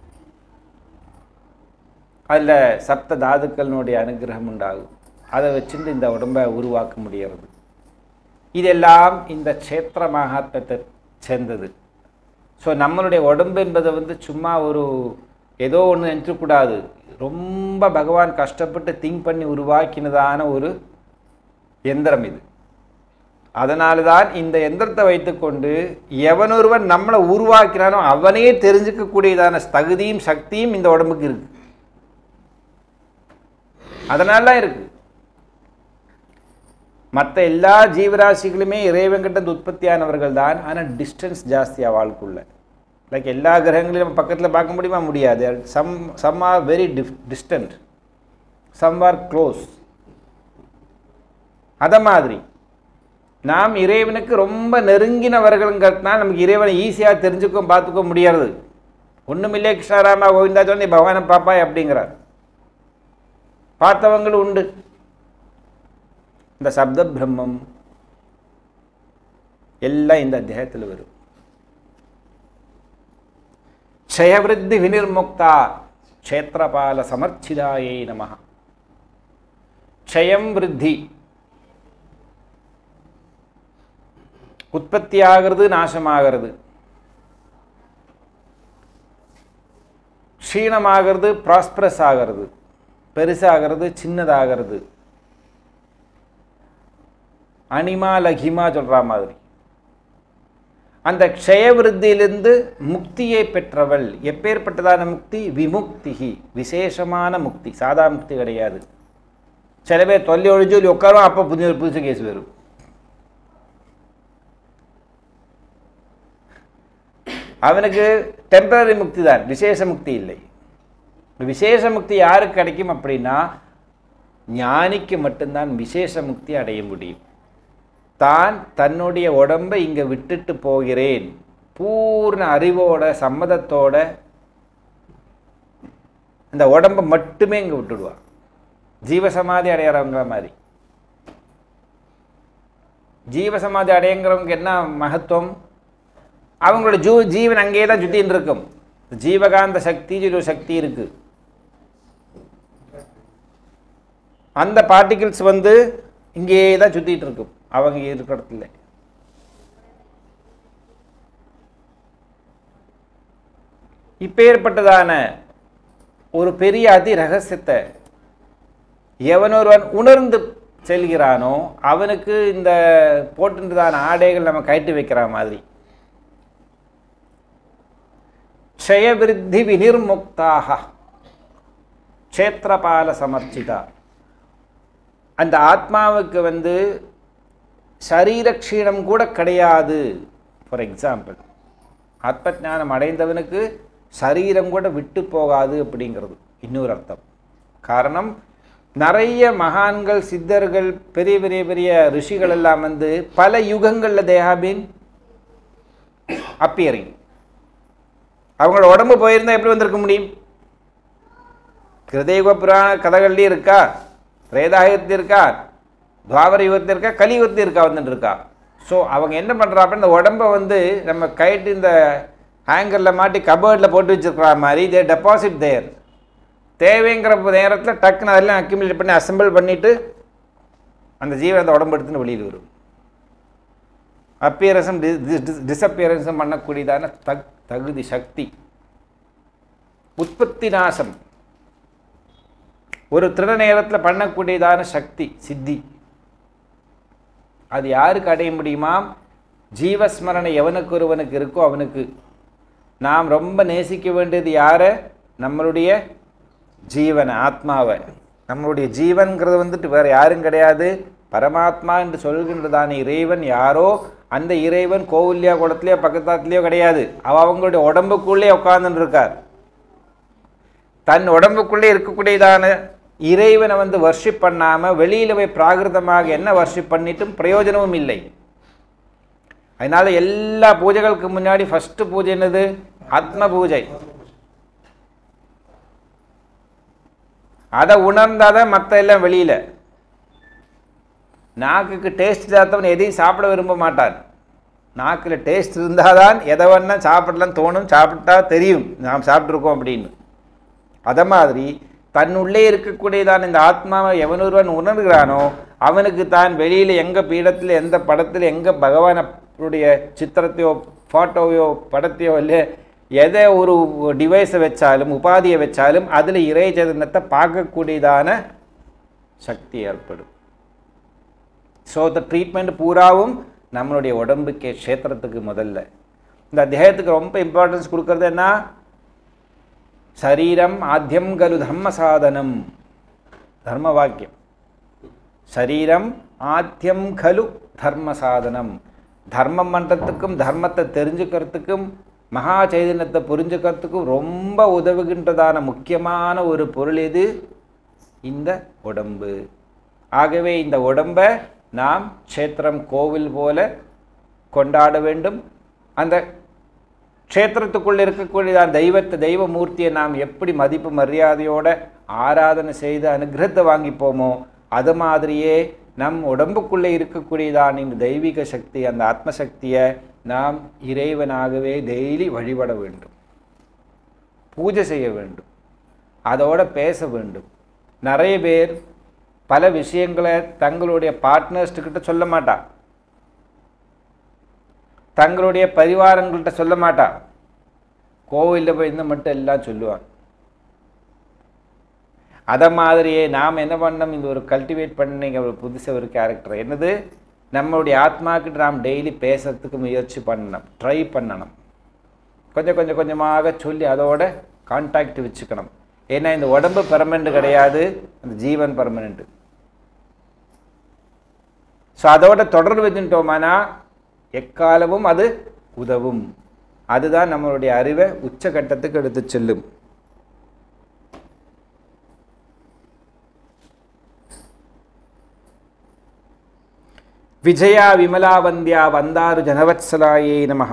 அதில் சப்த தாதுக்களினுடைய அனுகிரகம் உண்டாகும் அதை வச்சுட்டு இந்த உடம்பை உருவாக்க முடியறது இதெல்லாம் இந்த க்ஷேத்திர மகாத்மத்தை சேர்ந்தது ஸோ நம்மளுடைய உடம்பு என்பதை வந்து சும்மா ஒரு ஏதோ ஒன்று நினச்சக்கூடாது ரொம்ப பகவான் கஷ்டப்பட்டு திங்க் பண்ணி உருவாக்கினதான ஒரு எந்திரம் இது அதனால தான் இந்த எந்திரத்தை வைத்துக்கொண்டு எவனொருவன் நம்மளை உருவாக்கினானோ அவனே தெரிஞ்சுக்கக்கூடியதான தகுதியும் சக்தியும் இந்த உடம்புக்கு இருக்கு அதனால தான் இருக்கு மற்ற எல்லா ஜீவராசிகளுமே இறைவன்கிட்ட உற்பத்தியானவர்கள் தான் ஆனால் டிஸ்டன்ஸ் ஜாஸ்தியாக வாழ்க்குள்ள லைக் எல்லா கிரகங்களையும் நம்ம பக்கத்தில் பார்க்க முடியுமா முடியாது some some are very diff distant some are close அதை மாதிரி நாம் இறைவனுக்கு ரொம்ப நெருங்கினவர்கள்ங்கிறதுனால நமக்கு இறைவனை ஈஸியாக தெரிஞ்சுக்க பார்த்துக்க முடியாது ஒன்றுமில்லே கிருஷ்ணாராமா கோவிந்தா சொல்லி பகவானை பாப்பாய் அப்படிங்கிறார் பார்த்தவங்களும் உண்டு இந்த சப்த பிரம்மம் எல்லாம் இந்த அத்தியாயத்தில் வரும் க்ஷயவிருத்தி வினிர்முக்தா க்ஷேத்திரபால சமர்ச்சிதாயை நம க்ஷயம் விருத்தி உற்பத்தி ஆகிறது நாசமாகிறது க்ஷீணமாகிறது ப்ராஸ்பரஸ் ஆகிறது பெருசாகிறது சின்னதாகிறது அனிமா லகிமா சொல்கிற மாதிரி அந்த க்ஷயவிருத்தியிலிருந்து முக்தியை பெற்றவள் எப்பேற்பட்டதான முக்தி விமுக்திகி விசேஷமான முக்தி சாதா முக்தி கிடையாது சில பேர் தொல்லை ஒழிஞ்சு சொல்லி உட்காரும் அப்போ புதிய புதுசு கேஸ் வரும் அவனுக்கு டெம்பரரி முக்தி தான் விசேஷ முக்தி இல்லை விசேஷ முக்தி யாருக்கு கிடைக்கும் அப்படின்னா ஞானிக்கு மட்டும்தான் விசேஷ முக்தி அடைய முடியும் தான் தன்னுடைய உடம்பை இங்கே விட்டுட்டு போகிறேன் பூர்ண அறிவோட சம்மதத்தோட இந்த உடம்பை மட்டுமே இங்கே விட்டுடுவான் ஜீவசமாதி அடையிறவங்க மாதிரி ஜீவசமாதி அடையங்கிறவங்க என்ன மகத்துவம் அவங்களோட ஜூ ஜீவன் அங்கேயே தான் சுத்தின்னு இருக்கும் ஜீவகாந்த சக்தி ஒரு சக்தி இருக்கு அந்த பார்ட்டிகிள்ஸ் வந்து இங்கேயே தான் சுத்திட்டு இருக்கும் அவங்க இருக்கிற இடத்துல இப்பேற்பட்டதான ஒரு பெரிய அதி ரகசியத்தை எவனொருவன் உணர்ந்து செல்கிறானோ அவனுக்கு இந்த போட்டுன்றதான ஆடைகள் நம்ம கயிட்டு வைக்கிற மாதிரி க்ஷயவிருத்தி வினிர்முக்தாக க்ஷேத்திரபால சமர்ச்சிதா அந்த ஆத்மாவுக்கு வந்து சரீரக்ஷீணம் கூட கிடையாது ஃபார் எக்ஸாம்பிள் ஆத்ம ஞானம் அடைந்தவனுக்கு சரீரம் கூட விட்டு போகாது அப்படிங்கிறது இன்னொரு அர்த்தம் காரணம் நிறைய மகான்கள் சித்தர்கள் பெரிய பெரிய பெரிய ரிஷிகள் எல்லாம் வந்து பல யுகங்களில் தேஹாபின் அப்பியரிங் அவங்களோட உடம்பு போயிருந்தா எப்படி வந்திருக்க முடியும் கிருதயுக புராண கதைகள்லேயும் இருக்கா திரேதாயுகத்தில் இருக்கா துவாபர யுகத்தில் இருக்கா கலியுகத்தில் இருக்கா வந்துட்டு இருக்கா ஸோ அவங்க என்ன பண்ணுறாப்ப இந்த உடம்பை வந்து நம்ம கைட்டு இந்த ஹேங்கரில் மாட்டி கபர்டில் போட்டு வச்சிருக்கிற மாதிரி தே டெபாசிட் தேர் தேவைங்கிற நேரத்தில் டக்குன்னு அதெல்லாம் அக்யூமுலேட் பண்ணி அசெம்பிள் பண்ணிவிட்டு அந்த ஜீவன் அந்த உடம்பு எடுத்துன்னு வெளியில் வரும் அப்பியரன்ஸும் டிஸப்பியரன்ஸும் பண்ணக்கூடியதான தக் தகுதி சக்தி உற்பத்தி நாசம் ஒரு திருட நேரத்தில் பண்ணக்கூடியதான சக்தி சித்தி அது யாருக்கு அடைய முடியுமா ஜீவஸ்மரணை எவனுக்கு ஒருவனுக்கு இருக்கோ அவனுக்கு நாம் ரொம்ப நேசிக்க வேண்டியது யாரை நம்மளுடைய ஜீவனை ஆத்மாவை நம்மளுடைய ஜீவன்கிறது வந்துட்டு வேறு யாரும் கிடையாது பரமாத்மா என்று சொல்கின்றதான இறைவன் யாரோ அந்த இறைவன் கோவில்லையோ குளத்துலையோ பக்கத்தாத்துலேயோ கிடையாது அவ அவங்களுடைய உடம்புக்குள்ளே உட்கார்ந்துட்டு இருக்கார் தன் உடம்புக்குள்ளே இருக்கக்கூடியதான இறைவனை வந்து வர்ஷிப் பண்ணாமல் வெளியில் போய் பிராகிருதமாக என்ன வர்ஷிப் பண்ணிட்டும் பிரயோஜனமும் இல்லை அதனால எல்லா பூஜைகளுக்கு முன்னாடி ஃபர்ஸ்ட் பூஜை என்னது ஆத்ம பூஜை அதை உணர்ந்தாதான் மற்ற எல்லாம் வெளியில் நாக்குக்கு டேஸ்ட் இல்லாதவன் எதையும் சாப்பிட விரும்ப மாட்டான் நாக்கில் டேஸ்ட் இருந்தால் தான் எதை வேணா சாப்பிடலாம் தோணும் சாப்பிட்டா தெரியும் நாம் சாப்பிட்ருக்கோம் அப்படின்னு அதை மாதிரி தன்னுள்ளே இருக்கக்கூடியதான் இந்த ஆத்மாவை எவனொருவன் உணர்கிறானோ அவனுக்கு தான் வெளியில் எங்கே பீடத்தில் எந்த படத்தில் எங்கே பகவானுடைய சித்திரத்தையோ ஃபோட்டோவையோ படத்தையோ இல்லை எதை ஒரு டிவைஸை வச்சாலும் உபாதியை வச்சாலும் அதில் இறை சைதன்யத்தை பார்க்கக்கூடியதான சக்தி ஏற்படும் ஸோ த ட்ரீட்மெண்ட் பூராவும் நம்மளுடைய உடம்புக்கே க்ஷேத்திரத்துக்கு முதல்ல இந்த தேகத்துக்கு ரொம்ப இம்பார்ட்டன்ஸ் கொடுக்கறது என்ன சரீரம் ஆத்தியம் கலு தர்ம சாதனம் தர்ம வாக்கியம் சரீரம் ஆத்தியம் கலு தர்ம சாதனம் தர்மம் பண்ணுறதுக்கும் தர்மத்தை தெரிஞ்சுக்கிறதுக்கும் மகா சைதன்யத்தை புரிஞ்சுக்கிறதுக்கும் ரொம்ப உதவுகின்றதான முக்கியமான ஒரு பொருள் எது இந்த உடம்பு ஆகவே இந்த உடம்பை நாம் க்ஷேத்திரம் கோவில் போல கொண்டாட வேண்டும் அந்த க்ஷேத்திரத்துக்குள் இருக்கக்கூடிய தெய்வத்தை தெய்வ மூர்த்தியை நாம் எப்படி மதிப்பு மரியாதையோட ஆராதனை செய்து அனுகிரகத்தை வாங்கிப்போமோ அது மாதிரியே நம் உடம்புக்குள்ளே இருக்கக்கூடியதான இந்த தெய்வீக சக்தி அந்த ஆத்மசக்தியை நாம் இறைவனாகவே டெய்லி வழிபட வேண்டும் பூஜை செய்ய வேண்டும் அதோட பேச வேண்டும் நிறைய பேர் பல விஷயங்களை தங்களுடைய பார்ட்னர்ஸ்கிட்ட சொல்ல மாட்டா தங்களுடைய பரிவாரங்கள்கிட்ட சொல்ல மாட்டா கோவிலில் போய் இருந்து மட்டும் எல்லாம் சொல்லுவான் அதை மாதிரியே நாம் என்ன பண்ணோம் இந்த ஒரு கல்டிவேட் பண்ணீங்க ஒரு புதுசாக ஒரு கேரக்டர் என்னது நம்மளுடைய ஆத்மாக்கிட்ட நாம் டெய்லி பேசுறதுக்கு முயற்சி பண்ணணும் ட்ரை பண்ணணும் கொஞ்சம் கொஞ்சம் கொஞ்சமாக சொல்லி அதோட கான்டாக்ட் வச்சுக்கணும் ஏன்னா இந்த உடம்பு பெர்மனண்ட் கிடையாது அந்த ஜீவன் பெர்மனண்ட் ஸோ அதோட தொடர்பு வச்சுட்டோமானா எக்காலமும் அது உதவும் அதுதான் நம்மளுடைய அறிவை உச்சகட்டத்துக்கு எடுத்து செல்லும் விஜயா விமலா வந்தியா வந்தாரு ஜனவத்சலாயே நமஹ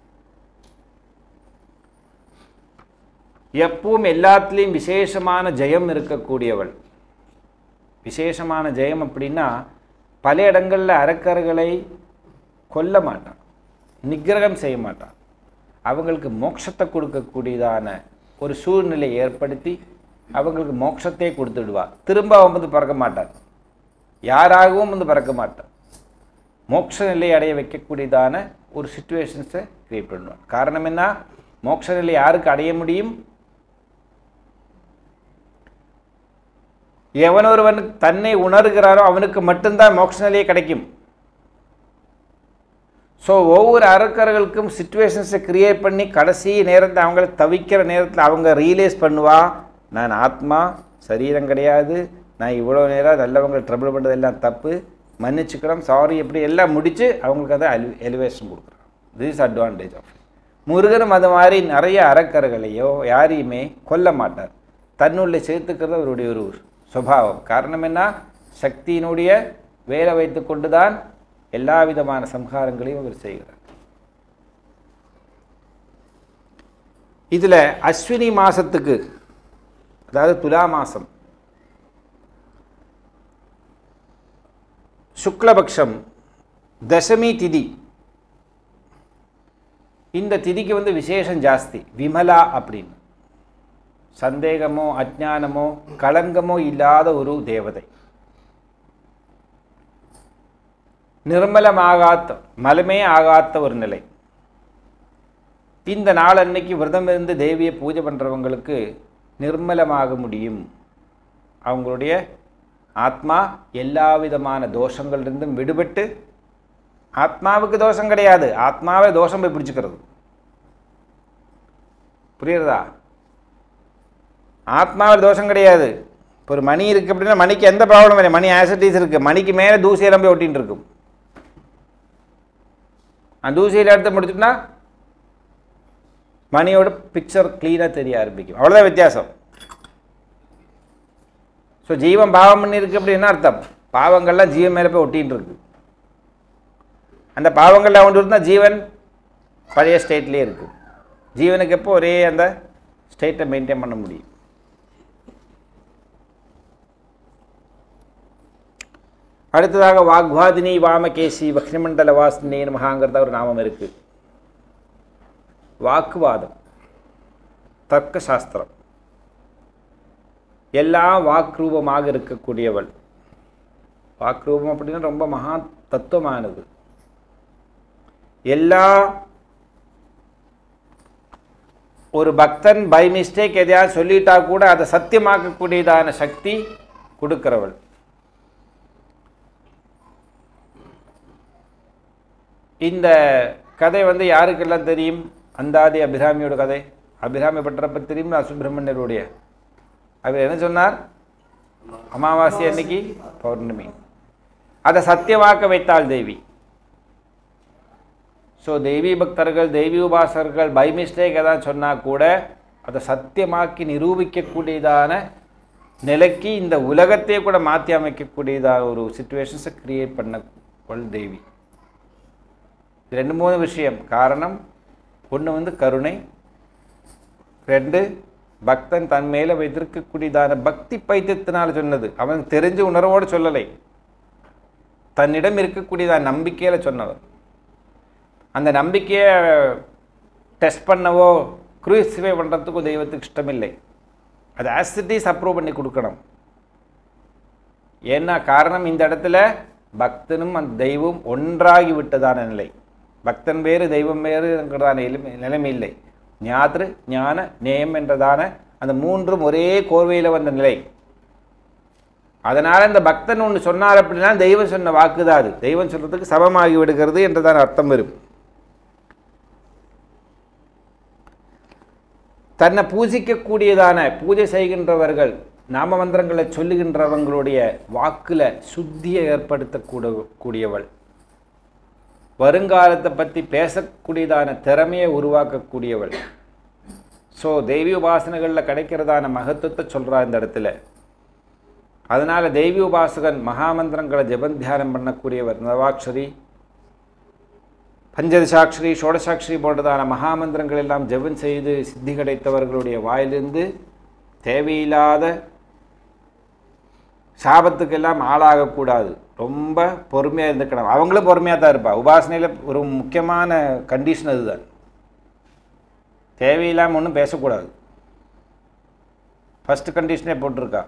எப்பவும் எல்லாத்துலேயும் விசேஷமான ஜெயம் இருக்கக்கூடியவள் விசேஷமான ஜெயம் அப்படின்னா பல இடங்களில் அரக்கர்களை கொல்ல மாட்டான் நிக்கிரகம் செய்ய மாட்டான் அவங்களுக்கு மோட்சத்தை கொடுக்கக்கூடியதான ஒரு சூழ்நிலை ஏற்படுத்தி அவங்களுக்கு மோட்சத்தை கொடுத்துடுவார் திரும்ப அவன் வந்து பறக்க மாட்டான் யாராகவும் வந்து பறக்க மாட்டான் மோட்ச நிலை அடைய வைக்கக்கூடியதான ஒரு சுச்சுவேஷன்ஸை கிரியேட் பண்ணுவான் காரணம் என்ன மோட்ச நிலை யாருக்கு அடைய முடியும் எவனொருவன் தன்னை உணர்கிறானோ அவனுக்கு மட்டும்தான் மோட்ச நிலையே கிடைக்கும் ஸோ ஒவ்வொரு அரக்கர்களுக்கும் சுச்சுவேஷன்ஸை கிரியேட் பண்ணி கடைசி நேரத்தில் அவங்கள தவிக்கிற நேரத்தில் அவங்க ரியலைஸ் பண்ணுவா நான் ஆத்மா சரீரம் கிடையாது நான் இவ்வளோ நேரம் நல்லவங்க ட்ரபிள் பண்ணுறதெல்லாம் தப்பு மன்னிச்சுக்கிறோம் சாரி எப்படி எல்லாம் முடித்து அவங்களுக்கு அதை அலி எலிவேஷன் கொடுக்குறோம் திஸ் அட்வான்டேஜ் ஆஃப் முருகனும் அது மாதிரி நிறைய அறக்கர்களையோ யாரையுமே கொல்ல மாட்டார் தன்னுள்ளே சேர்த்துக்கிறது அவருடைய ஒரு சுபாவம் காரணம் என்ன சக்தியினுடைய வேலை வைத்து கொண்டு தான் எல்லா விதமான சம்ஹாரங்களையும் அவர் செய்கிறார் இதில் அஸ்வினி மாதத்துக்கு அதாவது துலா மாதம் சுக்லபக்ஷம் தசமி திதி இந்த திதிக்கு வந்து விசேஷம் ஜாஸ்தி விமலா அப்படின்னு சந்தேகமோ அஜ்ஞானமோ களங்கமோ இல்லாத ஒரு தேவதை நிர்மலமாகாத்த மலமே ஆகாத்த ஒரு நிலை இந்த நாள் அன்னைக்கு விரதம் இருந்து தேவியை பூஜை பண்ணுறவங்களுக்கு நிர்மலமாக முடியும் அவங்களுடைய ஆத்மா எல்லா விதமான தோஷங்கள்லேருந்தும் விடுபட்டு ஆத்மாவுக்கு தோஷம் கிடையாது ஆத்மாவே தோஷம் போய் பிடிச்சிக்கிறது புரியுறதா ஆத்மாவில் தோஷம் கிடையாது இப்போ ஒரு மணி இருக்குது அப்படின்னா மணிக்கு எந்த ப்ராப்ளம் இல்லை மணி ஆசிட்டிஸ் இருக்குது மணிக்கு மேலே தூசியெல்லாம் போய் ஒட்டின்னு இருக்கும் அந்த தூசியில் எடுத்து முடிச்சுட்டுனா மணியோட பிக்சர் க்ளீனாக தெரிய ஆரம்பிக்கும் அவ்வளோதான் வித்தியாசம் ஸோ ஜீவன் பாவம் பண்ணியிருக்கு அப்படின்னா அர்த்தம் பாவங்கள்லாம் ஜீவன் மேலே போய் ஒட்டின்னு இருக்கு அந்த பாவங்கள்லாம் ஒன்று இருந்தால் ஜீவன் பழைய ஸ்டேட்லேயே இருக்குது ஜீவனுக்கு எப்போ ஒரே அந்த ஸ்டேட்டை மெயின்டைன் பண்ண முடியும் அடுத்ததாக வாக்வாதினி வாமகேசி வக்னிமண்டல வாசினி மகாங்கிறத ஒரு நாமம் இருக்குது வாக்குவாதம் தர்க்க சாஸ்திரம் எல்லாம் வாக்ரூபமாக இருக்கக்கூடியவள் வாக்ரூபம் அப்படின்னா ரொம்ப மகா தத்துவமானது எல்லா ஒரு பக்தன் பை மிஸ்டேக் எதையாவது சொல்லிட்டா கூட அதை சத்தியமாக்கக்கூடியதான சக்தி கொடுக்கிறவள் இந்த கதை வந்து யாருக்கெல்லாம் தெரியும் அந்தாதி அபிராமியோட கதை அபிராமி பட்டரப்ப தெரியும் சுப்பிரமணியருடைய அவர் என்ன சொன்னார் அமாவாசை அன்னைக்கு பௌர்ணமி அதை சத்தியமாக்க வைத்தாள் தேவி ஸோ தெய்வீ பக்தர்கள் தெய்வீ உபாசகர்கள் பை மிஸ்டேக் எதாவது சொன்னால் கூட அதை சத்தியமாக்கி நிரூபிக்கக்கூடியதான நிலைக்கு இந்த உலகத்தையே கூட மாற்றி அமைக்கக்கூடியதான ஒரு சுச்சுவேஷன்ஸை கிரியேட் பண்ண தேவி இது ரெண்டு மூணு விஷயம் காரணம் ஒன்று வந்து கருணை ரெண்டு பக்தன் தன் மேலே வைத்திருக்கக்கூடியதான பக்தி பைத்தியத்தினால் சொன்னது அவன் தெரிஞ்ச உணர்வோடு சொல்லலை தன்னிடம் இருக்கக்கூடியதான நம்பிக்கையில் சொன்னவர் அந்த நம்பிக்கையை டெஸ்ட் பண்ணவோ குரூசிஃபை பண்ணுறதுக்கோ தெய்வத்துக்கு இஷ்டமில்லை அது ஆசிட்டிஸ் அப்ரூவ் பண்ணி கொடுக்கணும் ஏன்னா காரணம் இந்த இடத்துல பக்தனும் அந்த தெய்வம் ஒன்றாகி விட்டதான நிலை பக்தன் வேறு தெய்வம் வேறுங்கிறதான எளிமை நிலைமை இல்லை ஞாத்ரு ஞான நேயம் என்றதான அந்த மூன்றும் ஒரே கோர்வையில் வந்த நிலை அதனால் இந்த பக்தன் ஒன்று சொன்னார் அப்படின்னா தெய்வம் சொன்ன வாக்கு தான் அது தெய்வம் சொல்கிறதுக்கு சமமாகி விடுகிறது என்றதான அர்த்தம் வரும் தன்னை பூஜிக்கக்கூடியதான பூஜை செய்கின்றவர்கள் நாம மந்திரங்களை சொல்லுகின்றவங்களுடைய வாக்கில் சுத்தியை ஏற்படுத்தக்கூட கூடியவள் வருங்காலத்தை பற்றி பேசக்கூடியதான திறமையை உருவாக்கக்கூடியவள் ஸோ தெய்வீ உபாசனைகளில் கிடைக்கிறதான மகத்துவத்தை சொல்கிறா இந்த இடத்துல அதனால் தெய்வீ உபாசகன் மகாமந்திரங்களை ஜெபம் தியானம் பண்ணக்கூடியவர் நவாட்சரி பஞ்சதசாட்சரி ஷோடசாட்சரி போன்றதான மகாமந்திரங்கள் எல்லாம் ஜெபம் செய்து சித்தி கிடைத்தவர்களுடைய வாயிலிருந்து தேவையில்லாத சாபத்துக்கெல்லாம் ஆளாகக்கூடாது ரொம்ப பொறுமையாக இருந்துக்கணும் அவங்களும் பொறுமையாக தான் இருப்பா உபாசனையில் ஒரு முக்கியமான கண்டிஷன் அதுதான் தேவையில்லாமல் ஒன்றும் பேசக்கூடாது ஃபஸ்ட்டு கண்டிஷனே போட்டிருக்கா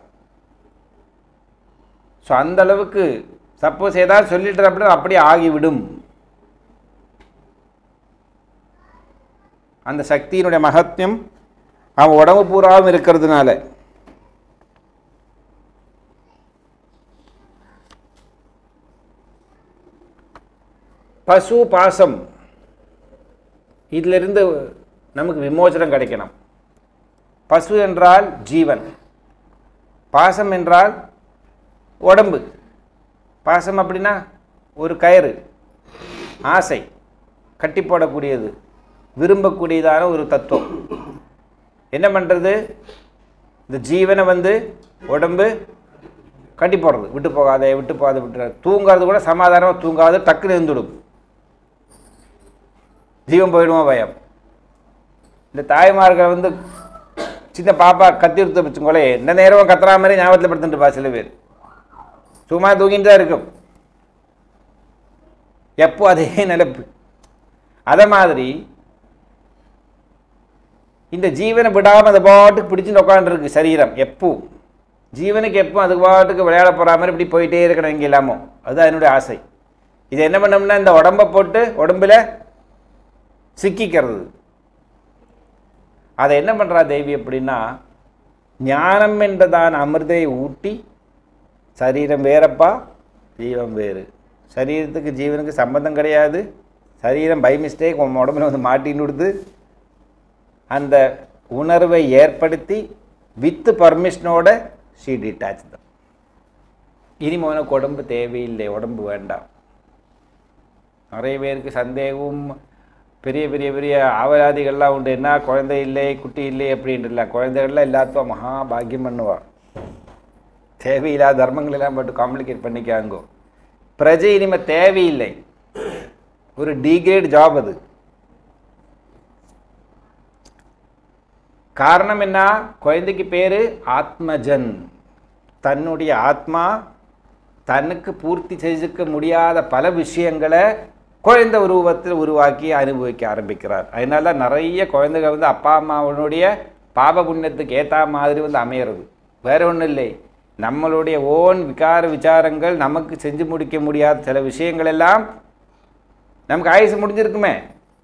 ஸோ அந்த அளவுக்கு சப்போஸ் ஏதாவது சொல்லிட்டு அப்படின்னா அப்படியே ஆகிவிடும் அந்த சக்தியினுடைய மகத்தியம் அவன் உடம்பு பூராவும் இருக்கிறதுனால பசு பாசம் இதிலிருந்து நமக்கு விமோசனம் கிடைக்கணும் பசு என்றால் ஜீவன் பாசம் என்றால் உடம்பு பாசம் அப்படின்னா ஒரு கயிறு ஆசை கட்டி போடக்கூடியது விரும்பக்கூடியதான ஒரு தத்துவம் என்ன பண்ணுறது இந்த ஜீவனை வந்து உடம்பு கட்டி போடுறது விட்டு போகாதே விட்டு போகாத விட்டு தூங்காது கூட சமாதானமாக தூங்காது டக்குன்னு இருந்துடும் ஜீவன் போயிடுமா பயம் இந்த தாய்மார்கள் வந்து சின்ன பாப்பா கத்தி எடுத்து வச்சுக்கோளே எந்த நேரமும் கத்துறா மாதிரி ஞாபகத்தில் படுத்துட்டுப்பா சில பேர் சும்மா தூங்கிட்டு தான் இருக்கும் எப்போ அதே நிலப்பு அதை மாதிரி இந்த ஜீவனை விடாமல் அந்த பாட்டுக்கு பிடிச்சிட்டு உட்காந்துருக்கு சரீரம் எப்போ ஜீவனுக்கு எப்போ அது பாட்டுக்கு விளையாட போகிற மாதிரி இப்படி போயிட்டே இருக்கணும் இங்கே இல்லாமோ அதுதான் என்னுடைய ஆசை இது என்ன பண்ணோம்னா இந்த உடம்பை போட்டு உடம்புல சிக்கிக்கிறது அதை என்ன பண்ணுறா தேவி அப்படின்னா ஞானம் என்றதான அமிர்தை ஊட்டி சரீரம் வேறப்பா ஜீவன் வேறு சரீரத்துக்கு ஜீவனுக்கு சம்பந்தம் கிடையாது சரீரம் பை மிஸ்டேக் உன் உடம்புல வந்து மாட்டின்னு விடுது அந்த உணர்வை ஏற்படுத்தி வித்து பர்மிஷனோட ஷீ டிட்டாச் தான் இனிமே உனக்கு உடம்பு தேவையில்லை உடம்பு வேண்டாம் நிறைய பேருக்கு சந்தேகமும் பெரிய பெரிய பெரிய ஆவலாதிகள்லாம் உண்டு என்ன குழந்தை இல்லை குட்டி இல்லை அப்படின்ட்டுலாம் குழந்தைகள்லாம் எல்லாத்துக்கும் மகா பாக்கியம் பண்ணுவா தேவையில்லாத தர்மங்கள் எல்லாம் போட்டு காம்ப்ளிகேட் பண்ணிக்காங்கோ பிரஜை இனிமே தேவையில்லை ஒரு டிகிரேட் ஜாப் அது காரணம் என்ன குழந்தைக்கு பேர் ஆத்மஜன் தன்னுடைய ஆத்மா தனக்கு பூர்த்தி செய்துக்க முடியாத பல விஷயங்களை குழந்தை உருவத்தில் உருவாக்கி அனுபவிக்க ஆரம்பிக்கிறார் அதனால நிறைய குழந்தைகள் வந்து அப்பா அம்மாவனுடைய பாப புண்ணியத்துக்கு ஏற்ற மாதிரி வந்து அமையிறது வேற ஒன்றும் இல்லை நம்மளுடைய ஓன் விகார விசாரங்கள் நமக்கு செஞ்சு முடிக்க முடியாத சில விஷயங்கள் எல்லாம் நமக்கு ஆயுசு முடிஞ்சிருக்குமே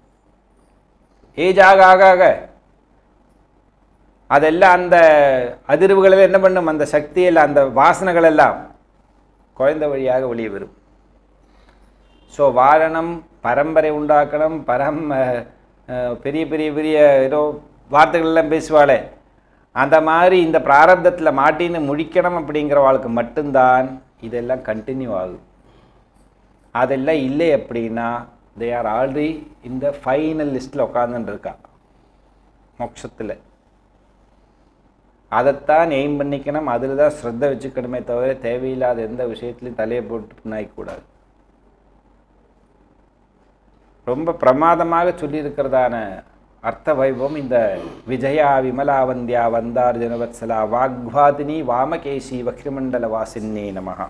ஏஜ் ஆக ஆக ஆக அதெல்லாம் அந்த அதிர்வுகளில் என்ன பண்ணும் அந்த சக்தியில் அந்த வாசனைகள் எல்லாம் குழந்தை வழியாக வெளியே வரும் ஸோ வாழணும் பரம்பரை உண்டாக்கணும் பரம் அஹ், அஹ், பெரிய பெரிய பெரிய ஏதோ வார்த்தைகள் எல்லாம் பேசுவாளே அந்த மாதிரி இந்த பிராரப்தத்தில் மாட்டின்னு முடிக்கணும் அப்படிங்கிற வாழ்க்கை மட்டும்தான் இதெல்லாம் கண்டினியூ ஆகும் அதெல்லாம் இல்லை அப்படின்னா தே ஆர் ஆல்ரெடி இந்த ஃபைனல் லிஸ்ட்டில் உட்காந்துட்டு இருக்கா மோட்சத்தில் அதைத்தான் எய்ம் பண்ணிக்கணும் அதில் தான் ஸ்ரத்த வச்சுக்கணுமே தவிர தேவையில்லாத எந்த விஷயத்துலையும் தலையை போட்டு பின்னாய்க்கூடாது ரொம்ப பிரமாதமாக சொல்லியிருக்கிறதான அர்த்த வைபவம் இந்த விஜயா விமலாவந்தியா வந்தார் ஜனவத்சலா வாக்வாதினி வாமகேசி வக்ரிமண்டல வாசின்னே நமஹா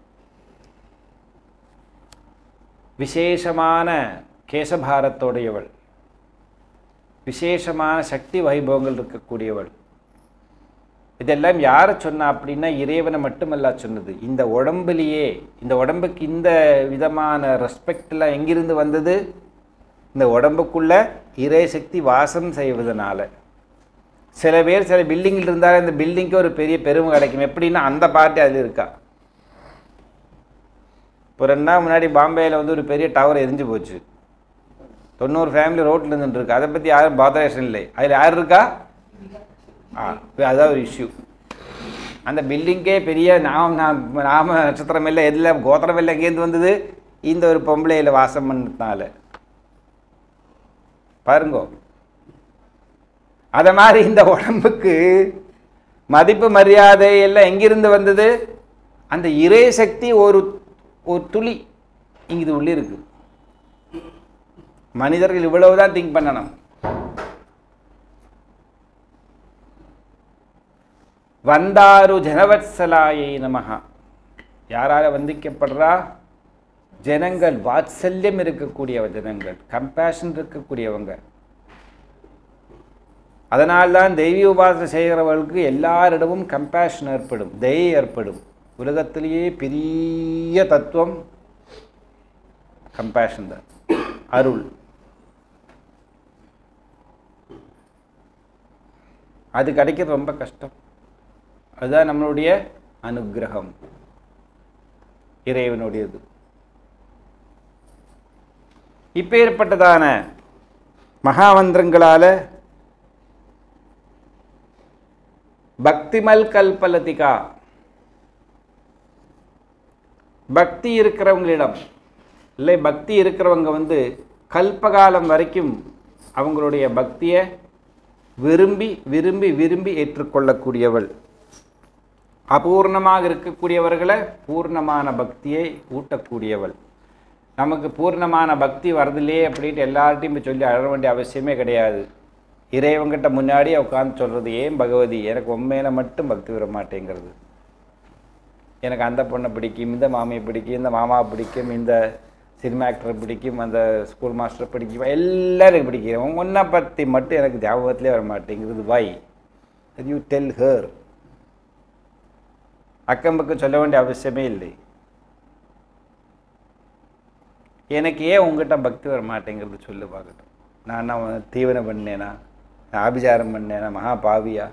விசேஷமான கேசபாரத்தோடையவள் விசேஷமான சக்தி வைபவங்கள் இருக்கக்கூடியவள் இதெல்லாம் யாரை சொன்னா அப்படின்னா இறைவனை மட்டுமல்ல சொன்னது இந்த உடம்புலையே இந்த உடம்புக்கு இந்த விதமான ரெஸ்பெக்ட்லாம் எங்கிருந்து வந்தது இந்த உடம்புக்குள்ள இறை சக்தி வாசம் செய்வதனால சில பேர் சில பில்டிங்கில் இருந்தாலும் இந்த பில்டிங்க்கு ஒரு பெரிய பெருமை கிடைக்கும் எப்படின்னா அந்த பார்ட்டி அதில் இருக்கா இப்போ ரெண்டு நாள் முன்னாடி பாம்பேயில் வந்து ஒரு பெரிய டவர் எரிஞ்சு போச்சு தொண்ணூறு ஃபேமிலி ரோட்டில் இருந்துட்டு இருக்கு அதை பற்றி யாரும் பாதரேஷன் இல்லை அதில் யார் இருக்கா ஆ இப்ப அதான் ஒரு இஷ்யூ அந்த பில்டிங்கே பெரிய நாம நாம நாம நட்சத்திரம் இல்லை எதில் கோத்திரம் இல்லை எங்கேருந்து வந்தது இந்த ஒரு பொம்பளையில் வாசம் பண்ணதுனால பாருங்கோ அதை மாதிரி இந்த உடம்புக்கு மதிப்பு மரியாதை எல்லாம் எங்கிருந்து வந்தது அந்த இறை சக்தி ஒரு ஒரு துளி இங்க இது உள்ளே இருக்கு மனிதர்கள் இவ்வளவுதான் திங்க் பண்ணணும் வந்தாரு ஜனவத்சலாயை நமஹா யாரால வந்திக்கப்படுறா ஜனங்கள் வாத்சல்யம் இருக்கக்கூடிய ஜனங்கள் கம்பேஷன் இருக்கக்கூடியவங்க அதனால்தான் தெய்வீ உபாசனை செய்கிறவர்களுக்கு எல்லாரிடமும் கம்பேஷன் ஏற்படும் தயை ஏற்படும் உலகத்திலேயே பெரிய தத்துவம் கம்பேஷன் தான் அருள் அது கிடைக்கிறது ரொம்ப கஷ்டம் அதுதான் நம்மளுடைய அனுக்கிரகம் இறைவனுடையது இப்பேற்பட்டதான மகாமந்திரங்களால பக்திமல் கல்பலதிகா பக்தி இருக்கிறவங்களிடம் இல்லை பக்தி இருக்கிறவங்க வந்து கல்பகாலம் வரைக்கும் அவங்களுடைய பக்தியை விரும்பி விரும்பி விரும்பி ஏற்றுக்கொள்ளக்கூடியவள் அபூர்ணமாக இருக்கக்கூடியவர்களை பூர்ணமான பக்தியை ஊட்டக்கூடியவள் நமக்கு பூர்ணமான பக்தி வரதில்லையே அப்படின்ட்டு எல்லார்ட்டையும் போய் சொல்லி அழ வேண்டிய அவசியமே கிடையாது இறைவங்கிட்ட முன்னாடியே உட்காந்து சொல்கிறது ஏன் பகவதி எனக்கு உண்மையில மட்டும் பக்தி வர மாட்டேங்கிறது எனக்கு அந்த பொண்ணை பிடிக்கும் இந்த மாமியை பிடிக்கும் இந்த மாமாவை பிடிக்கும் இந்த சினிமா ஆக்டரை பிடிக்கும் அந்த ஸ்கூல் மாஸ்டரை பிடிக்கும் எல்லாரும் பிடிக்கும் ஒன்றை பற்றி மட்டும் எனக்கு ஞாபகத்திலே வர மாட்டேங்கிறது வை யூ டெல் ஹர் அக்கம் பக்கம் சொல்ல வேண்டிய அவசியமே இல்லை எனக்கு ஏன் உங்ககிட்ட பக்தி வர மாட்டேங்கிறது சொல்லு பார்க்கட்டும் நான் என்ன தீவனம் பண்ணேனா நான் ஆபிசாரம் பண்ணேனா மகா பாவியா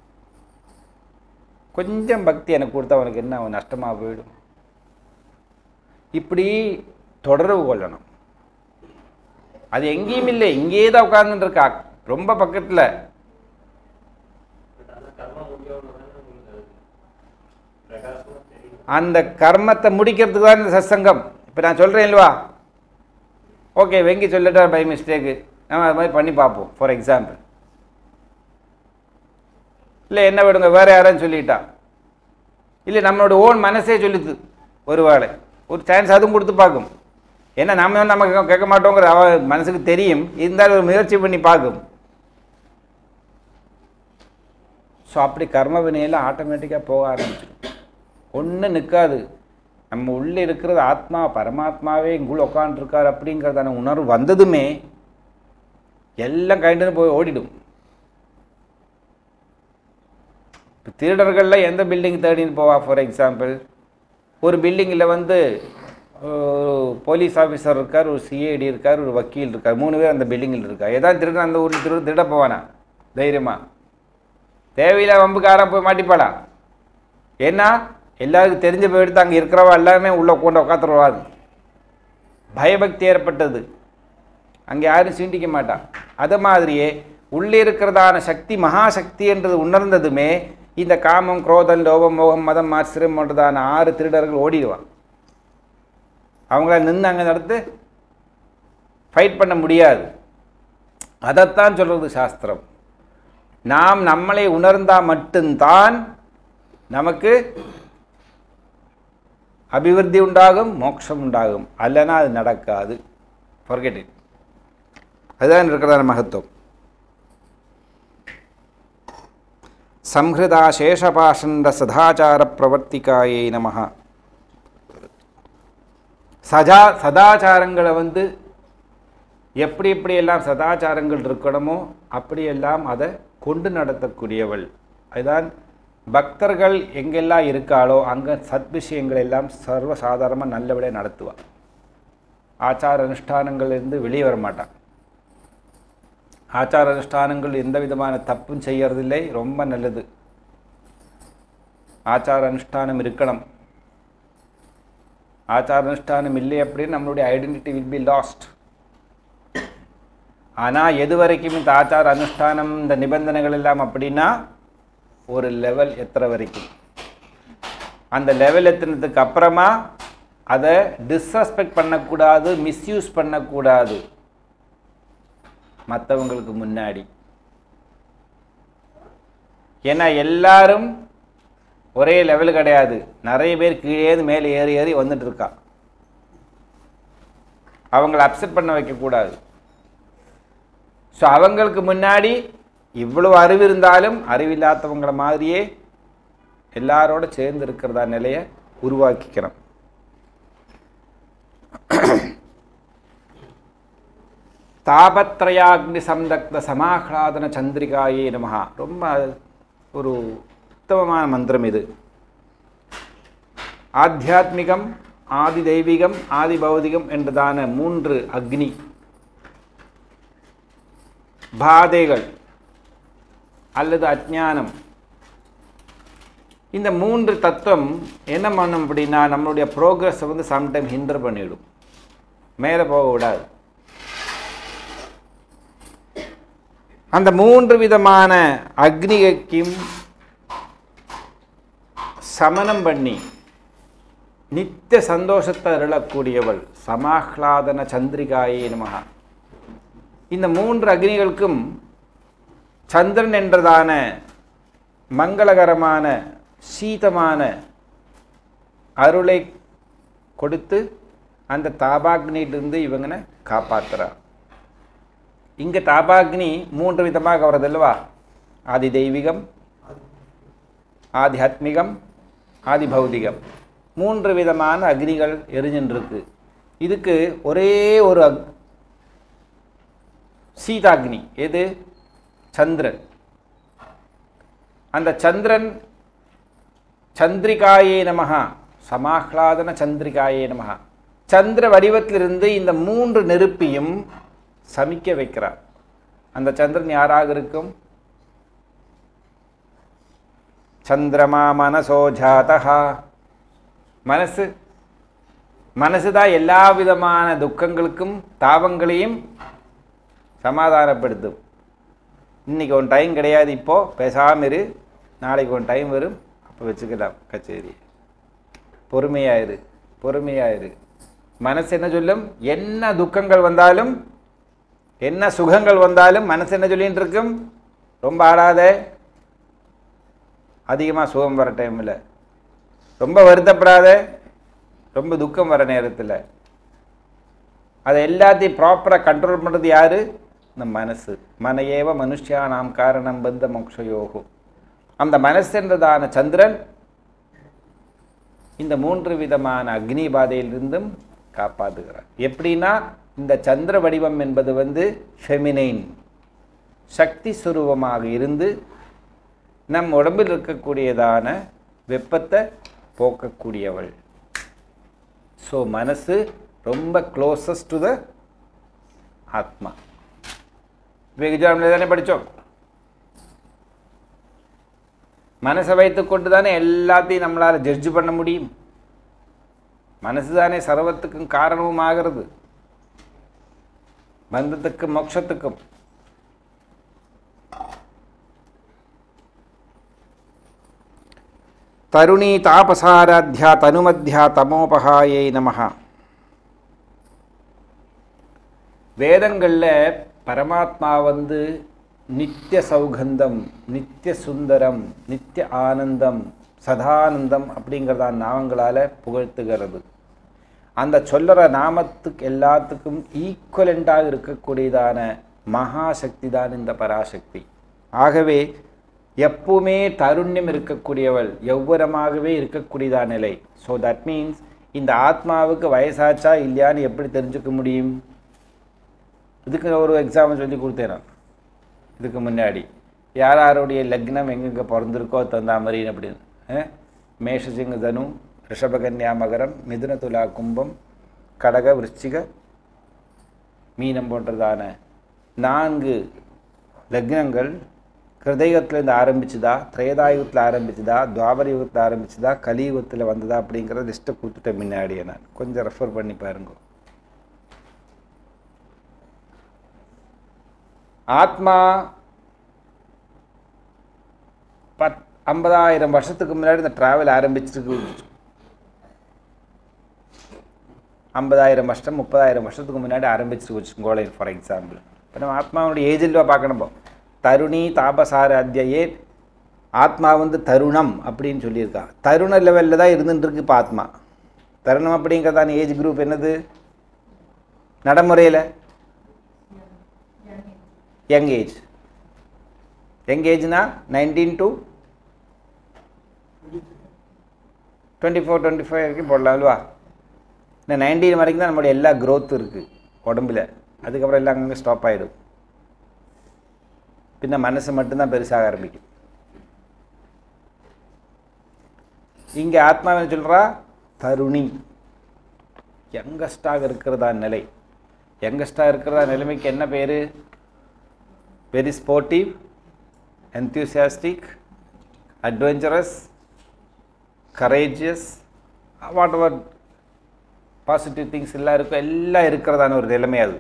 கொஞ்சம் பக்தி எனக்கு கொடுத்தா உனக்கு என்ன நஷ்டமாக போயிடும் இப்படி தொடர்பு கொள்ளணும் அது எங்கேயும் இல்லை இங்கேயே தான் உட்கார்ந்துட்டு இருக்கா ரொம்ப பக்கத்தில் அந்த கர்மத்தை முடிக்கிறதுக்கு தான் இந்த சத்சங்கம் இப்போ நான் சொல்கிறேன் இல்லவா ஓகே வெங்கி சொல்லிட்டா பை மிஸ்டேக்கு நம்ம அது மாதிரி பண்ணி பார்ப்போம் ஃபார் எக்ஸாம்பிள் இல்லை என்ன விடுங்க வேறு யாரும் சொல்லிட்டா இல்லை நம்மளோட ஓன் மனசே சொல்லுது ஒரு வேளை ஒரு சான்ஸ் அதுவும் கொடுத்து பார்க்கும் ஏன்னா நம்ம வந்து நமக்கு கேட்க மாட்டோங்கிற அவ மனசுக்கு தெரியும் இருந்தாலும் ஒரு முயற்சி பண்ணி பார்க்கும் ஸோ அப்படி கர்ம வினையெல்லாம் ஆட்டோமேட்டிக்காக போக ஆரம்பிச்சிடும் ஒன்றும் நிற்காது நம்ம உள்ளே இருக்கிறது ஆத்மா பரமாத்மாவே இங்குள்ள உட்காந்துருக்கார் அப்படிங்கிறதான உணர்வு வந்ததுமே எல்லாம் கைண்டு போய் ஓடிடும் இப்போ திருடர்களில் எந்த பில்டிங் தேடின்னு போவா ஃபார் எக்ஸாம்பிள் ஒரு பில்டிங்கில் வந்து ஒரு போலீஸ் ஆஃபீஸர் இருக்கார் ஒரு சிஐடி இருக்கார் ஒரு வக்கீல் இருக்கார் மூணு பேர் அந்த பில்டிங்கில் இருக்கா ஏதாவது திருடன் அந்த ஊரில் திரு திருட போவானா தைரியமாக தேவையில்ல வம்புக்காரன் போய் மாட்டிப்பாளா ஏன்னா எல்லாருக்கும் தெரிஞ்ச போயிடுத்து அங்கே இருக்கிறவா எல்லாருமே உள்ளே கொண்டு உட்காந்துருவாது பயபக்தி ஏற்பட்டது அங்கே யாரும் சீண்டிக்க மாட்டா அது மாதிரியே உள்ளே இருக்கிறதான சக்தி மகாசக்தி என்றது உணர்ந்ததுமே இந்த காமம் குரோதம் லோபம் மோகம் மதம் ஆசிரியம் போன்றதான ஆறு திருடர்கள் ஓடிடுவான் அவங்கள நின்று அங்கே நடத்து ஃபைட் பண்ண முடியாது அதைத்தான் சொல்கிறது சாஸ்திரம் நாம் நம்மளை உணர்ந்தால் மட்டும்தான் நமக்கு அபிவிருத்தி உண்டாகும் மோட்சம் உண்டாகும் அல்லனா அது நடக்காது forget it அதுதான் இருக்கிறதான மகத்துவம் சம்ஹிருதா சேஷபாஷண்ட சதாச்சார பிரவர்த்திகாயை நமஹ சஜா சதாச்சாரங்களை வந்து எப்படி எப்படியெல்லாம் சதாச்சாரங்கள் இருக்கணுமோ அப்படியெல்லாம் அதை கொண்டு நடத்தக்கூடியவள் அதுதான் பக்தர்கள் எங்கெல்லாம் இருக்காளோ அங்கே சத் விஷயங்கள் எல்லாம் சர்வசாதாரணமாக நல்லபடியாக நடத்துவாள் ஆச்சார அனுஷ்டானங்கள்லேருந்து வெளியே வர மாட்டான் ஆச்சார அனுஷ்டானங்கள் எந்த விதமான தப்பும் செய்யறதில்லை ரொம்ப நல்லது ஆச்சார அனுஷ்டானம் இருக்கணும் ஆச்சார அனுஷ்டானம் இல்லை அப்படின்னு நம்மளுடைய ஐடென்டிட்டி வில் பி லாஸ்ட் ஆனால் எது வரைக்கும் இந்த ஆச்சார அனுஷ்டானம் இந்த நிபந்தனைகள் எல்லாம் அப்படின்னா ஒரு லெவல் எத்தனை வரைக்கும் அந்த லெவல் எத்தினதுக்கு அப்புறமா அதை டிஸ்ரெஸ்பெக்ட் பண்ணக்கூடாது மிஸ்யூஸ் பண்ணக்கூடாது மற்றவங்களுக்கு முன்னாடி ஏன்னா எல்லாரும் ஒரே லெவல் கிடையாது நிறைய பேர் கீழேந்து மேலே ஏறி ஏறி வந்துட்டு இருக்கா அவங்கள அப்செட் பண்ண வைக்கக்கூடாது ஸோ அவங்களுக்கு முன்னாடி இவ்வளவு அறிவு இருந்தாலும் அறிவில்லாதவங்கள மாதிரியே எல்லாரோட சேர்ந்து இருக்கிறதா நிலையை உருவாக்கிக்கணும் தாபத்ரயாக்னி சம்தக்த சமாஹ்லாதன சந்திரிகாயே நமஹா ரொம்ப ஒரு உத்தமமான மந்திரம் இது ஆத்தியாத்மிகம் ஆதி தெய்வீகம் ஆதி பௌதிகம் என்றதான மூன்று அக்னி பாதைகள் அல்லது அஜ்ஞானம் இந்த மூன்று தத்துவம் என்ன பண்ணும் அப்படின்னா நம்மளுடைய ப்ரோக்ரஸை வந்து சம்டைம் ஹிண்டர் பண்ணிவிடும் மேலே போக விடாது அந்த மூன்று விதமான அக்னிகைக்கும் சமனம் பண்ணி நித்திய சந்தோஷத்தை அருளக்கூடியவள் சமாஹ்லாதன சந்திரிகாயே நமகா இந்த மூன்று அக்னிகளுக்கும் சந்திரன் என்றதான மங்களகரமான சீதமான அருளை கொடுத்து அந்த தாபாக்னியிலிருந்து இவங்கனை காப்பாற்றுறா இங்கே தாபாக்னி மூன்று விதமாக வருது அல்லவா ஆதி தெய்வீகம் ஆத்தியாத்மிகம் ஆதி பௌதிகம் மூன்று விதமான அக்னிகள் எரிஞ்சின்றிருக்கு இதுக்கு ஒரே ஒரு அக் சீதாக்னி எது சந்திரன் அந்த சந்திரன் சந்திரிகாயே நமகா சமாஹ்லாதன சந்திரிகாயே நமகா சந்திர வடிவத்திலிருந்து இந்த மூன்று நெருப்பியும் சமிக்க வைக்கிறார் அந்த சந்திரன் யாராக இருக்கும் சந்திரமா மனசோ ஜாதகா மனசு மனசு தான் எல்லா விதமான துக்கங்களுக்கும் தாபங்களையும் சமாதானப்படுத்தும் இன்னைக்கு ஒன் டைம் கிடையாது இப்போது பேசாமல் இரு நாளைக்கு ஒன் டைம் வரும் அப்போ வச்சுக்கலாம் கச்சேரி பொறுமையாயிரு பொறுமையாயிரு மனசு என்ன சொல்லும் என்ன துக்கங்கள் வந்தாலும் என்ன சுகங்கள் வந்தாலும் மனசு என்ன சொல்லின்னு இருக்கும் ரொம்ப ஆடாத அதிகமாக சுகம் வர டைமில் ரொம்ப வருத்தப்படாத ரொம்ப துக்கம் வர நேரத்தில் அதை எல்லாத்தையும் ப்ராப்பராக கண்ட்ரோல் பண்ணுறது யார் இந்த மனசு மனையேவ மனுஷியானாம் காரணம் பந்த மோக்ஷயோகம் அந்த மனசென்றதான சந்திரன் இந்த மூன்று விதமான அக்னி பாதையிலிருந்தும் காப்பாற்றுகிறார் எப்படின்னா இந்த சந்திர வடிவம் என்பது வந்து ஃபெமினைன் சக்தி சுரூபமாக இருந்து நம் உடம்பில் இருக்கக்கூடியதான வெப்பத்தை போக்கக்கூடியவள் ஸோ மனசு ரொம்ப க்ளோசஸ்ட் டு த ஆத்மா எக்ஸாமில் தானே படித்தோம் மனசை வைத்துக்கொண்டு தானே எல்லாத்தையும் நம்மளால் ஜட்ஜ் பண்ண முடியும் மனசு தானே சர்வத்துக்கும் காரணமும் ஆகிறது பந்தத்துக்கும் மோட்சத்துக்கும் தருணி தாபசாராத்யா தனுமத்யா தமோபகாயை நமஹ வேதங்களில் பரமாத்மா வந்து நித்திய சௌகந்தம் நித்திய சுந்தரம் நித்திய ஆனந்தம் சதானந்தம் அப்படிங்கிறதான் நாமங்களால் புகழ்த்துகிறது அந்த சொல்லுற நாமத்துக்கு எல்லாத்துக்கும் ஈக்குவலண்டாக இருக்கக்கூடியதான மகாசக்தி தான் இந்த பராசக்தி ஆகவே எப்பவுமே தருண்யம் இருக்கக்கூடியவள் எவ்வரமாகவே இருக்கக்கூடியதான நிலை ஸோ தட் மீன்ஸ் இந்த ஆத்மாவுக்கு வயசாச்சா இல்லையான்னு எப்படி தெரிஞ்சுக்க முடியும் இதுக்கு ஒரு எக்ஸாம்பிள் சொல்லி கொடுத்தேன் நான் இதுக்கு முன்னாடி யார் யாருடைய லக்னம் எங்கெங்கே பிறந்திருக்கோ தந்தா மாதிரி அப்படின்னு அஹ், மேஷசிங்க தனு ரிஷபகன்யா மகரம் மிதுன துலா கும்பம் கடக விருச்சிக மீனம் போன்றதான நான்கு லக்னங்கள் ஹிருதயத்துலேருந்து ஆரம்பிச்சுதா திரேதாயுகத்தில் ஆரம்பிச்சுதா துவாபர யுகத்தில் ஆரம்பிச்சுதா கலியுகத்தில் வந்ததா அப்படிங்கிற லிஸ்ட்டை கொடுத்துட்டேன் முன்னாடியே நான் கொஞ்சம் ரெஃபர் பண்ணி பாருங்க ஆத்மா பத் ஐம்பதாயிரம் வருஷத்துக்கு முன்னாடி இந்த ட்ராவல் ஆரம்பிச்சிருக்கு ஐம்பதாயிரம் வருஷம் முப்பதாயிரம் வருஷத்துக்கு முன்னாடி ஆரம்பிச்சிருக்கு வச்சுக்கோளேன் ஃபார் எக்ஸாம்பிள் இப்போ நம்ம ஆத்மாவுடைய ஏஜில் பார்க்கணும் இப்போ. தருணி தாபசார அத்தியே ஆத்மா வந்து தருணம் அப்படின்னு சொல்லியிருக்கா தருண லெவலில் தான் இருந்துட்டு இருக்கு இப்போ ஆத்மா தருணம் அப்படிங்கிறதான ஏஜ் குரூப் என்னது நடைமுறையில் யங் ஏஜ் யங் ஏஜ்னா nineteen to twenty four twenty five வரைக்கும் போடலாம் இல்லவா இந்த நைன்டீன் வரைக்கும் தான் நம்மளுடைய எல்லா growth இருக்குது உடம்புல அதுக்கப்புறம் எல்லாம் அங்கங்கே ஸ்டாப் ஆகிடும் பின்ன மனசு மட்டும்தான் பெருசாக ஆரம்பிக்கும் இங்கே ஆத்மாவின் சொல்கிறா தருணி யங்கஸ்டாக இருக்கிறதா நிலை யங்கஸ்டாக இருக்கிறதா நிலைமைக்கு என்ன பேர் very sportive enthusiastic adventurous courageous whatever positive things எல்லாம் இருக்கும் எல்லாம் இருக்கிறதான ஒரு நிலைமை அது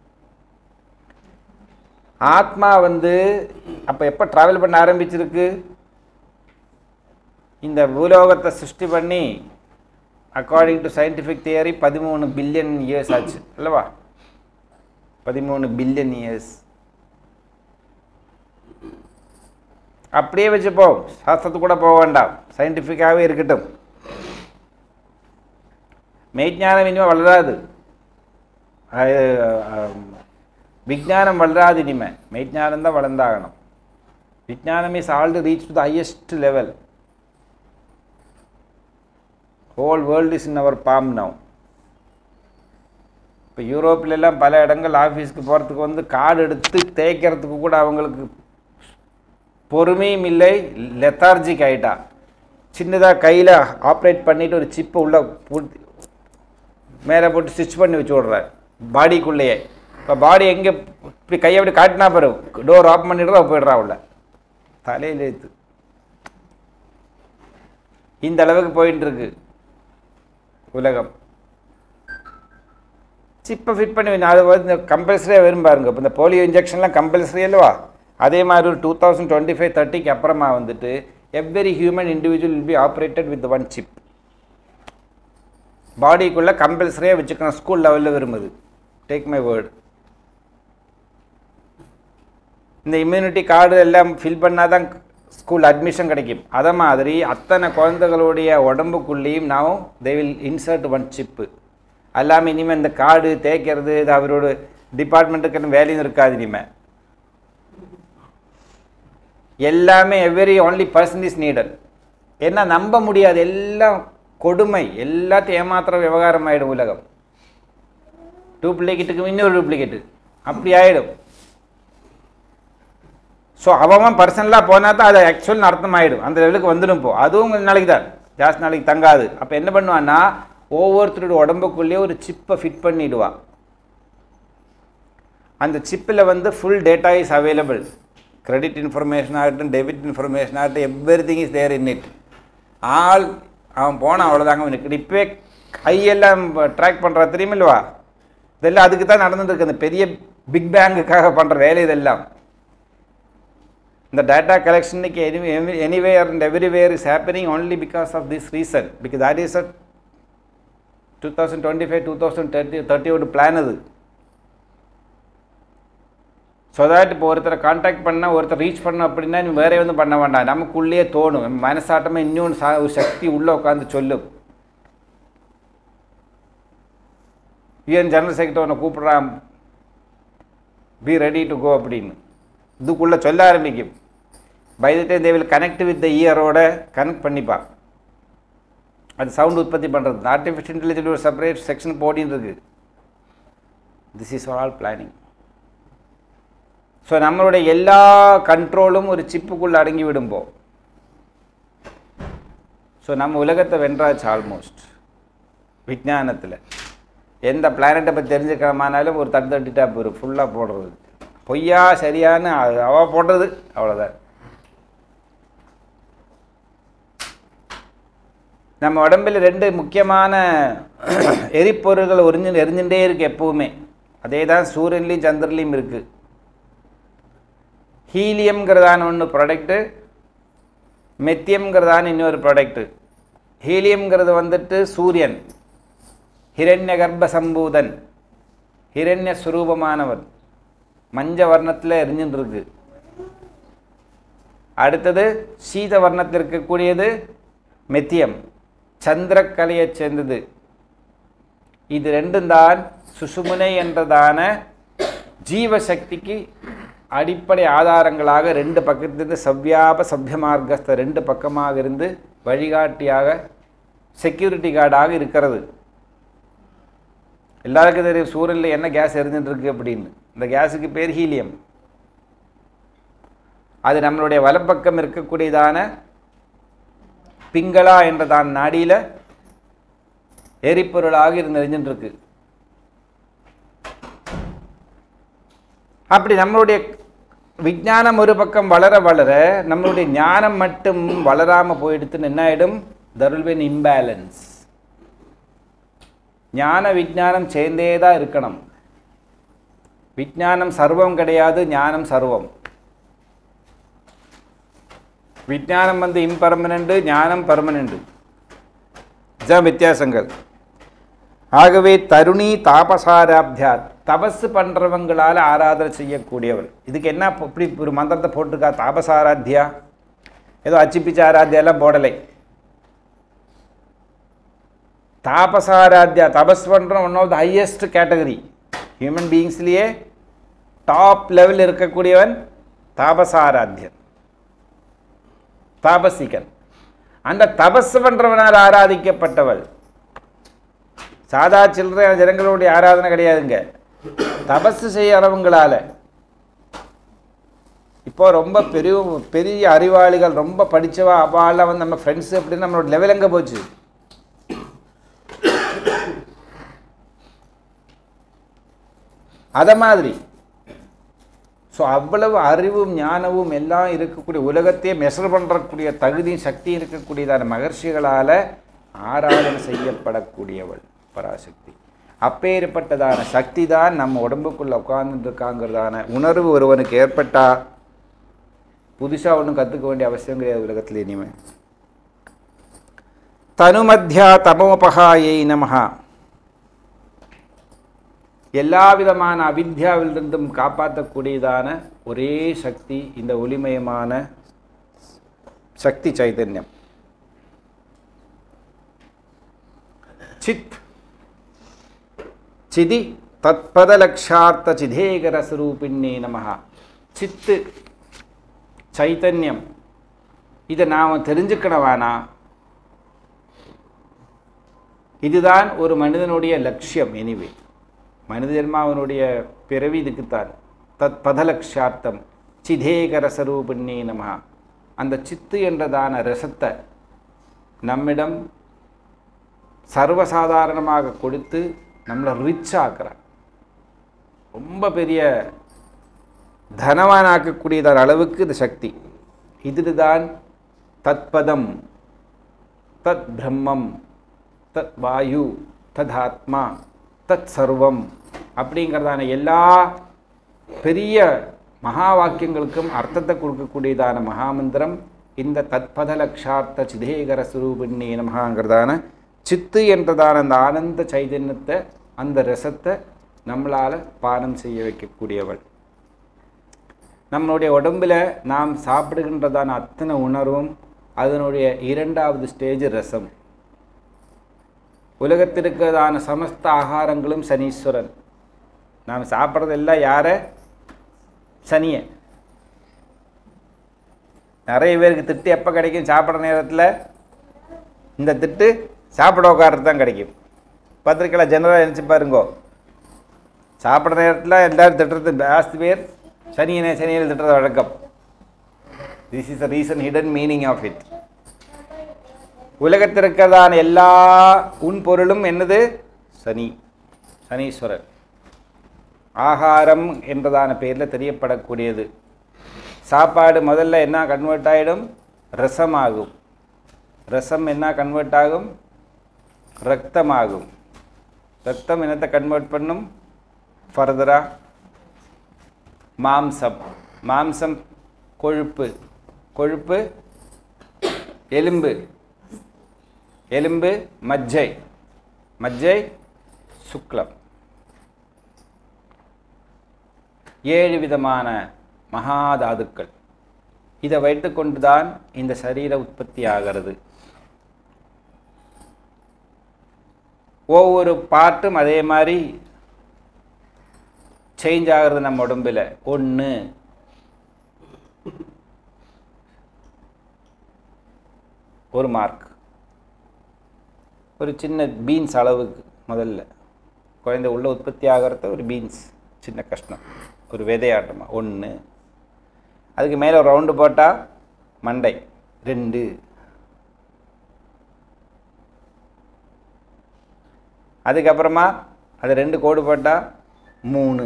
ஆத்மா வந்து அப்போ எப்போ ட்ராவல் பண்ண ஆரம்பிச்சிருக்கு இந்த பூலோகத்தை சிருஷ்டி பண்ணி அக்கார்டிங் டு சயின்டிஃபிக் தியரி பதிமூணு பில்லியன் இயர்ஸ் ஆச்சு அல்லவா பதிமூணு பில்லியன் இயர்ஸ் அப்படியே வச்சுப்போம் சாஸ்திரத்துக்கு கூட போக வேண்டாம் சயின்டிஃபிக்காகவே இருக்கட்டும் மெய்ஞானம் இனிமேல் வளராது அது, ஆம், விஞ்ஞானம் வளராது இனிமே மெய்ஞானம் தான் வளர்ந்தாகணும் விஞ்ஞானம் is already reach to the highest level whole world is in our palm now இப்போ யூரோப்ல எல்லாம் பல இடங்கள் ஆஃபீஸ்க்கு போகிறதுக்கு வந்து கார்டு எடுத்து தேய்க்கிறதுக்கு கூட அவங்களுக்கு பொறுமையும் இல்லை லெத்தார்ஜிக் ஆகிட்டா சின்னதாக கையில் ஆப்ரேட் பண்ணிவிட்டு ஒரு சிப்பை உள்ளே பூட்டி மேலே போட்டு ஸ்டிச் பண்ணி வச்சு விட்றாரு பாடிக்குள்ளேயே இப்போ பாடி எங்கே இப்படி கையை அப்படி காட்டினா பாரு டோர் ஆஃப் பண்ணிடுறா போயிடுறா உள்ள தலையில் ஏத்து இந்த அளவுக்கு போயிட்டு இருக்கு உலகம் சிப்பை ஃபிட் பண்ணி வை- அது வந்து கம்பல்சரியாக வரும் பாருங்க இப்போ இந்த போலியோ இன்ஜெக்ஷன்லாம் கம்பல்சரி அல்லவா அதே மாதிரி ஒரு டூ தௌசண்ட் டுவெண்ட்டி ஃபைவ் தேர்ட்டிக்கு அப்புறமா வந்துட்டு every human individual will be operated with one chip பாடிக்குள்ளே கம்பல்சரியாக வச்சுக்கணும் ஸ்கூல் லெவலில் விரும்புது டேக் மை வேர்டு இந்த இம்யூனிட்டி கார்டு எல்லாம் ஃபில் பண்ணால் தான் ஸ்கூல் அட்மிஷன் கிடைக்கும் அதை மாதிரி அத்தனை குழந்தைகளுடைய உடம்புக்குள்ளேயும் நாம் they will insert one chip எல்லாமே இனிமேல் இந்த கார்டு தேய்க்கிறது இது அவரோட டிபார்ட்மெண்ட்டுக்கு வேலையும் இருக்காது இனிமேல் எல்லாமே every only person is needed ஏன்னா நம்ப முடியாது எல்லாம் கொடுமை எல்லாத்தையும் ஏமாத்துற விவகாரம் ஆகிடும் உலகம் டூப்ளிகேட்டுக்கு இன்னொரு டூப்ளிகேட்டு அப்படி ஆகிடும் ஸோ அவன் பர்சனலாக போனால் தான் அது ஆக்சுவல் அர்த்தம் ஆகிடும் அந்த லெவலுக்கு வந்துடும் போ அதுவும் கொஞ்ச நாளைக்கு தான் ஜாஸ்தி நாளைக்கு தங்காது அப்போ என்ன பண்ணுவான்னா ஒவ்வொருத்தரோட உடம்புக்குள்ளேயே ஒரு சிப்பை ஃபிட் பண்ணிடுவா அந்த சிப்பில் வந்து full data is available credit information ஆகட்டும் டெபிட் இன்ஃபர்மேஷன் ஆகட்டும் everything is there in it all அவன் போனான் அவ்வளோதாங்க அவனுக்கு இப்போவே கையெல்லாம் ட்ராக் பண்ணுறா தெரியுமில்லவா இதெல்லாம் அதுக்கு தான் நடந்துட்டு இருக்கு அந்த பெரிய பிக் பேங்குக்காக பண்ணுற வேலை இதெல்லாம் இந்த டேட்டா கலெக்ஷனுக்கு any anywhere and everywhere is happening only because of this reason because that is a two thousand twenty five two thousand thirty தேர்ட்டியோட பிளான் அது ஸோ தட் இப்போ ஒருத்தரை காண்டாக்ட் பண்ணால் ஒருத்தர் ரீச் பண்ணோம் அப்படின்னா நீ வேற எதுவும் பண்ண வேண்டாம் நமக்குள்ளேயே தோணும் நம்ம மனசாட்டமாக இன்னொன்று சா ஒரு சக்தி உள்ளே உட்காந்து சொல்லும் யூஎன் ஜெனரல் செக்ரட்டரி உன்னை கூப்பிட்றான் பி ரெடி டு கோ அப்படின்னு இதுக்குள்ளே சொல்ல ஆரம்பிக்கும் by the time they will connect with the இயரோட கனெக்ட் பண்ணிப்பா அது சவுண்ட் உற்பத்தி பண்ணுறது ஆர்டிஃபிஷியல் இன்டெலிஜென்ட் ஒரு செப்பரேட் செக்ஷன் போடின்னு இருக்கு this is all planning so நம்மளுடைய எல்லா கண்ட்ரோலும் ஒரு சிப்புக்குள்ளே அடங்கி விடும்போ ஸோ நம்ம உலகத்தை வென்றாச்சு ஆல்மோஸ்ட் விஞ்ஞானத்தில் எந்த பிளானட்டை பற்றி தெரிஞ்சுக்கிறமானாலும் ஒரு தட்டு தட்டிட்டா போயிடும் ஃபுல்லாக போடுறது பொய்யா சரியான்னு அது அவ போடுறது அவ்வளோதான் நம்ம உடம்பில் ரெண்டு முக்கியமான எரிப்பொருள்கள் உறிஞ்சு எரிஞ்சுட்டே இருக்கு எப்பவுமே அதே தான் சூரியன்லேயும் சந்திரன்லேயும் இருக்குது ஹீலியம்ங்கிறதான ஒன்று ப்ராடக்ட்டு மெத்தியம்ங்கிறதான இன்னொரு ப்ராடக்ட்டு ஹீலியம்ங்கிறது வந்துட்டு சூரியன் ஹிரண்ய கர்ப்ப சம்பூதன் ஹிரண்ய சுரூபமானவன் மஞ்ச வர்ணத்தில் எரிஞ்சுட்டு இருக்கு அடுத்தது சீத வர்ணத்தில் இருக்கக்கூடியது மெத்தியம் சந்திரக்கலையைச் சேர்ந்தது இது ரெண்டும் தான் சுசுமுனை என்றதான ஜீவசக்திக்கு அடிப்படை ஆதாரங்களாக ரெண்டு பக்கத்திலிருந்து சவ்யாப சவ்ய மார்க்கஸ்த ரெண்டு பக்கமாக இருந்து வழிகாட்டியாக செக்யூரிட்டி கார்டாக இருக்கிறது எல்லாருக்கும் தெரியும் சூரியனில் என்ன கேஸ் எரிஞ்சுட்டு இருக்கு அப்படின்னு இந்த கேஸுக்கு பேர் ஹீலியம் அது நம்மளுடைய வலப்பக்கம் இருக்கக்கூடியதான பிங்களா என்ற தான் நாடியில் எரிபொருளாக இருந்து எரிஞ்சுட்டு இருக்கு அப்படி நம்மளுடைய விஞ்ஞானம் ஒரு பக்கம் வளர வளர நம்மளுடைய ஞானம் மட்டும் வளராம போயிடுத்துன்னு என்ன ஆயிடும் தர் வில் பின் இம்பேலன்ஸ் ஞான விஞ்ஞானம் சேர்ந்தே தான் இருக்கணும் விஞ்ஞானம் சர்வம் கிடையாது ஞானம் சர்வம் விஞ்ஞானம் வந்து இம்பர்மனண்ட் ஞானம் பர்மனண்ட் இதுதான் வித்தியாசங்கள் ஆகவே தருணி தாபசாராப்தியா தபசு பண்றவங்களால ஆராதனை செய்யக்கூடியவள் இதுக்கு என்ன இப்ப இப்படி ஒரு மந்திரத்தை போட்டிருக்கா தாபசாராத்தியா ஏதோ அச்சிப்பிச்ச ஆராத்தியா எல்லாம் போடலை தாபசாராத்தியா தபஸ் பண்ணுறோம் one of the highest category human பீயிங்ஸ்லேயே டாப் லெவலில் இருக்கக்கூடியவன் தாபசாராத்தியன் தாபசிகன் அந்த தபஸ் பண்றவனால் ஆராதிக்கப்பட்டவள் சாதா சில்லறை ஜனங்களுடைய ஆராதனை கிடையாதுங்க தபஸ் செய்யறவங்களால இப்போ ரொம்ப பெரிய பெரிய அறிவாளிகள் ரொம்ப படிச்சவா அவாலாம் வந்து நம்ம ஃப்ரெண்ட்ஸ் அப்படின்னு நம்மளோட லெவல் எங்கே போச்சு அத மாதிரி ஸோ அவ்வளவு அறிவும் ஞானமும் எல்லாம் இருக்கக்கூடிய உலகத்தையே மெஷர் பண்ணுறக்கூடிய தகுதியும் சக்தியும் இருக்கக்கூடியதான மகர்ஷிகளால் ஆராதனை செய்யப்படக்கூடியவள் பராசக்தி அப்பேற்பட்டதான சக்தி தான் நம்ம உடம்புக்குள்ள உட்கார்ந்துருக்காங்கிறதான உணர்வு ஒருவனுக்கு ஏற்பட்டா புதுசாக ஒன்றும் கற்றுக்க வேண்டிய அவசியம் கிடையாது உலகத்தில் இனிமே தனுமத்யா தமோபகாயை நமஹா எல்லா விதமான அவித்யாவிலிருந்தும் காப்பாற்றக்கூடியதான ஒரே சக்தி இந்த ஒளிமயமான சக்தி சைதன்யம் சித் சிதி தத்பதலக்ஷார்த்த சிதேகரஸ்வரூபிண்ணே நமஹா சித்து சைத்தன்யம் இதை நாம் தெரிஞ்சுக்கணும் வேணாம் இதுதான் ஒரு மனிதனுடைய லட்சியம் எனிவே மனித ஜென்மாவனுடைய பிறவி இதுக்குத்தான் தத் பதலக்ஷார்த்தம் சிதேக ரசரூபிண்ணே நமஹா அந்த சித்து என்றதான ரசத்தை நம்மிடம் சர்வசாதாரணமாக கொடுத்து நம்மளை ரிச் ஆக்குறார் ரொம்ப பெரிய தனவானாக்கக்கூடியதான அளவுக்கு இந்த சக்தி இதுதான் தத்பதம் தத் பிரம்மம் தத் வாயு தத் ஆத்மா தத் சர்வம் அப்படிங்கிறதான எல்லா பெரிய மகா வாக்கியங்களுக்கும் அர்த்தத்தை கொடுக்கக்கூடியதான மகாமந்திரம் இந்த தத்பத லக்ஷார்த்த சிதேகர சுரூபிண்ணே நமகாங்கிறதான சித்து என்றதான அந்த ஆனந்த சைதன்யத்தை அந்த ரசத்தை நம்மளால் பானம் செய்ய வைக்கக்கூடியவள் நம்மளுடைய உடம்பில் நாம் சாப்பிடுகின்றதான அத்தனை உணர்வும் அதனுடைய இரண்டாவது ஸ்டேஜ் ரசம் உலகத்திற்கதான சமஸ்த ஆகாரங்களும் சனீஸ்வரன் நாம் சாப்பிட்றதெல்லாம் யார சனிய நிறைய பேருக்கு திட்டு எப்போ கிடைக்கும் சாப்பிட்ற நேரத்தில் இந்த திட்டு சாப்பிட உட்கார்றது தான் கிடைக்கும் பத்திரிக்கையில் ஜெனரலாக நினச்சி பாருங்கோ சாப்பிட்ற நேரத்தில் எல்லாரும் திட்டுறது ஜாஸ்தி பேர் சனியனே சனியில் திட்டுறது வழக்கம் this is the reason hidden meaning of it உலகத்திற்கதான எல்லா உன் பொருளும் என்னது சனி சனீஸ்வரர் ஆகாரம் என்றதான பேரில் தெரியப்படக்கூடியது சாப்பாடு முதல்ல என்ன கன்வெர்ட் ஆகிடும் ரசம் ஆகும் ரசம் என்ன கன்வெர்ட் ஆகும் ரத்தமாகும் ரத்தம் என்னத்தை கன்வெர்ட் பண்ணும் ஃபர்தராக மாம்சம் மாம்சம் கொழுப்பு கொழுப்பு எலும்பு எலும்பு மஜ்ஜை மஜ்ஜை சுக்லம் ஏழு விதமான மகாதாதுக்கள் இதை வைத்துக்கொண்டு தான் இந்த சரீர உற்பத்தி ஆகிறது ஒவ்வொரு பார்ட்டும் அதே மாதிரி சேஞ்ச் ஆகிறது நம்ம உடம்பில் ஒன்று ஒரு மார்க் ஒரு சின்ன பீன்ஸ் அளவுக்கு முதல்ல குழந்தை உள்ள உற்பத்தி ஆகிறத ஒரு பீன்ஸ் சின்ன கஷ்டம் ஒரு விதையாட்டமாக ஒன்று அதுக்கு மேலே ஒரு ரவுண்டு போட்டால் மண்டை ரெண்டு அதுக்கப்புறமா அது ரெண்டு கோடு போட்டால் மூணு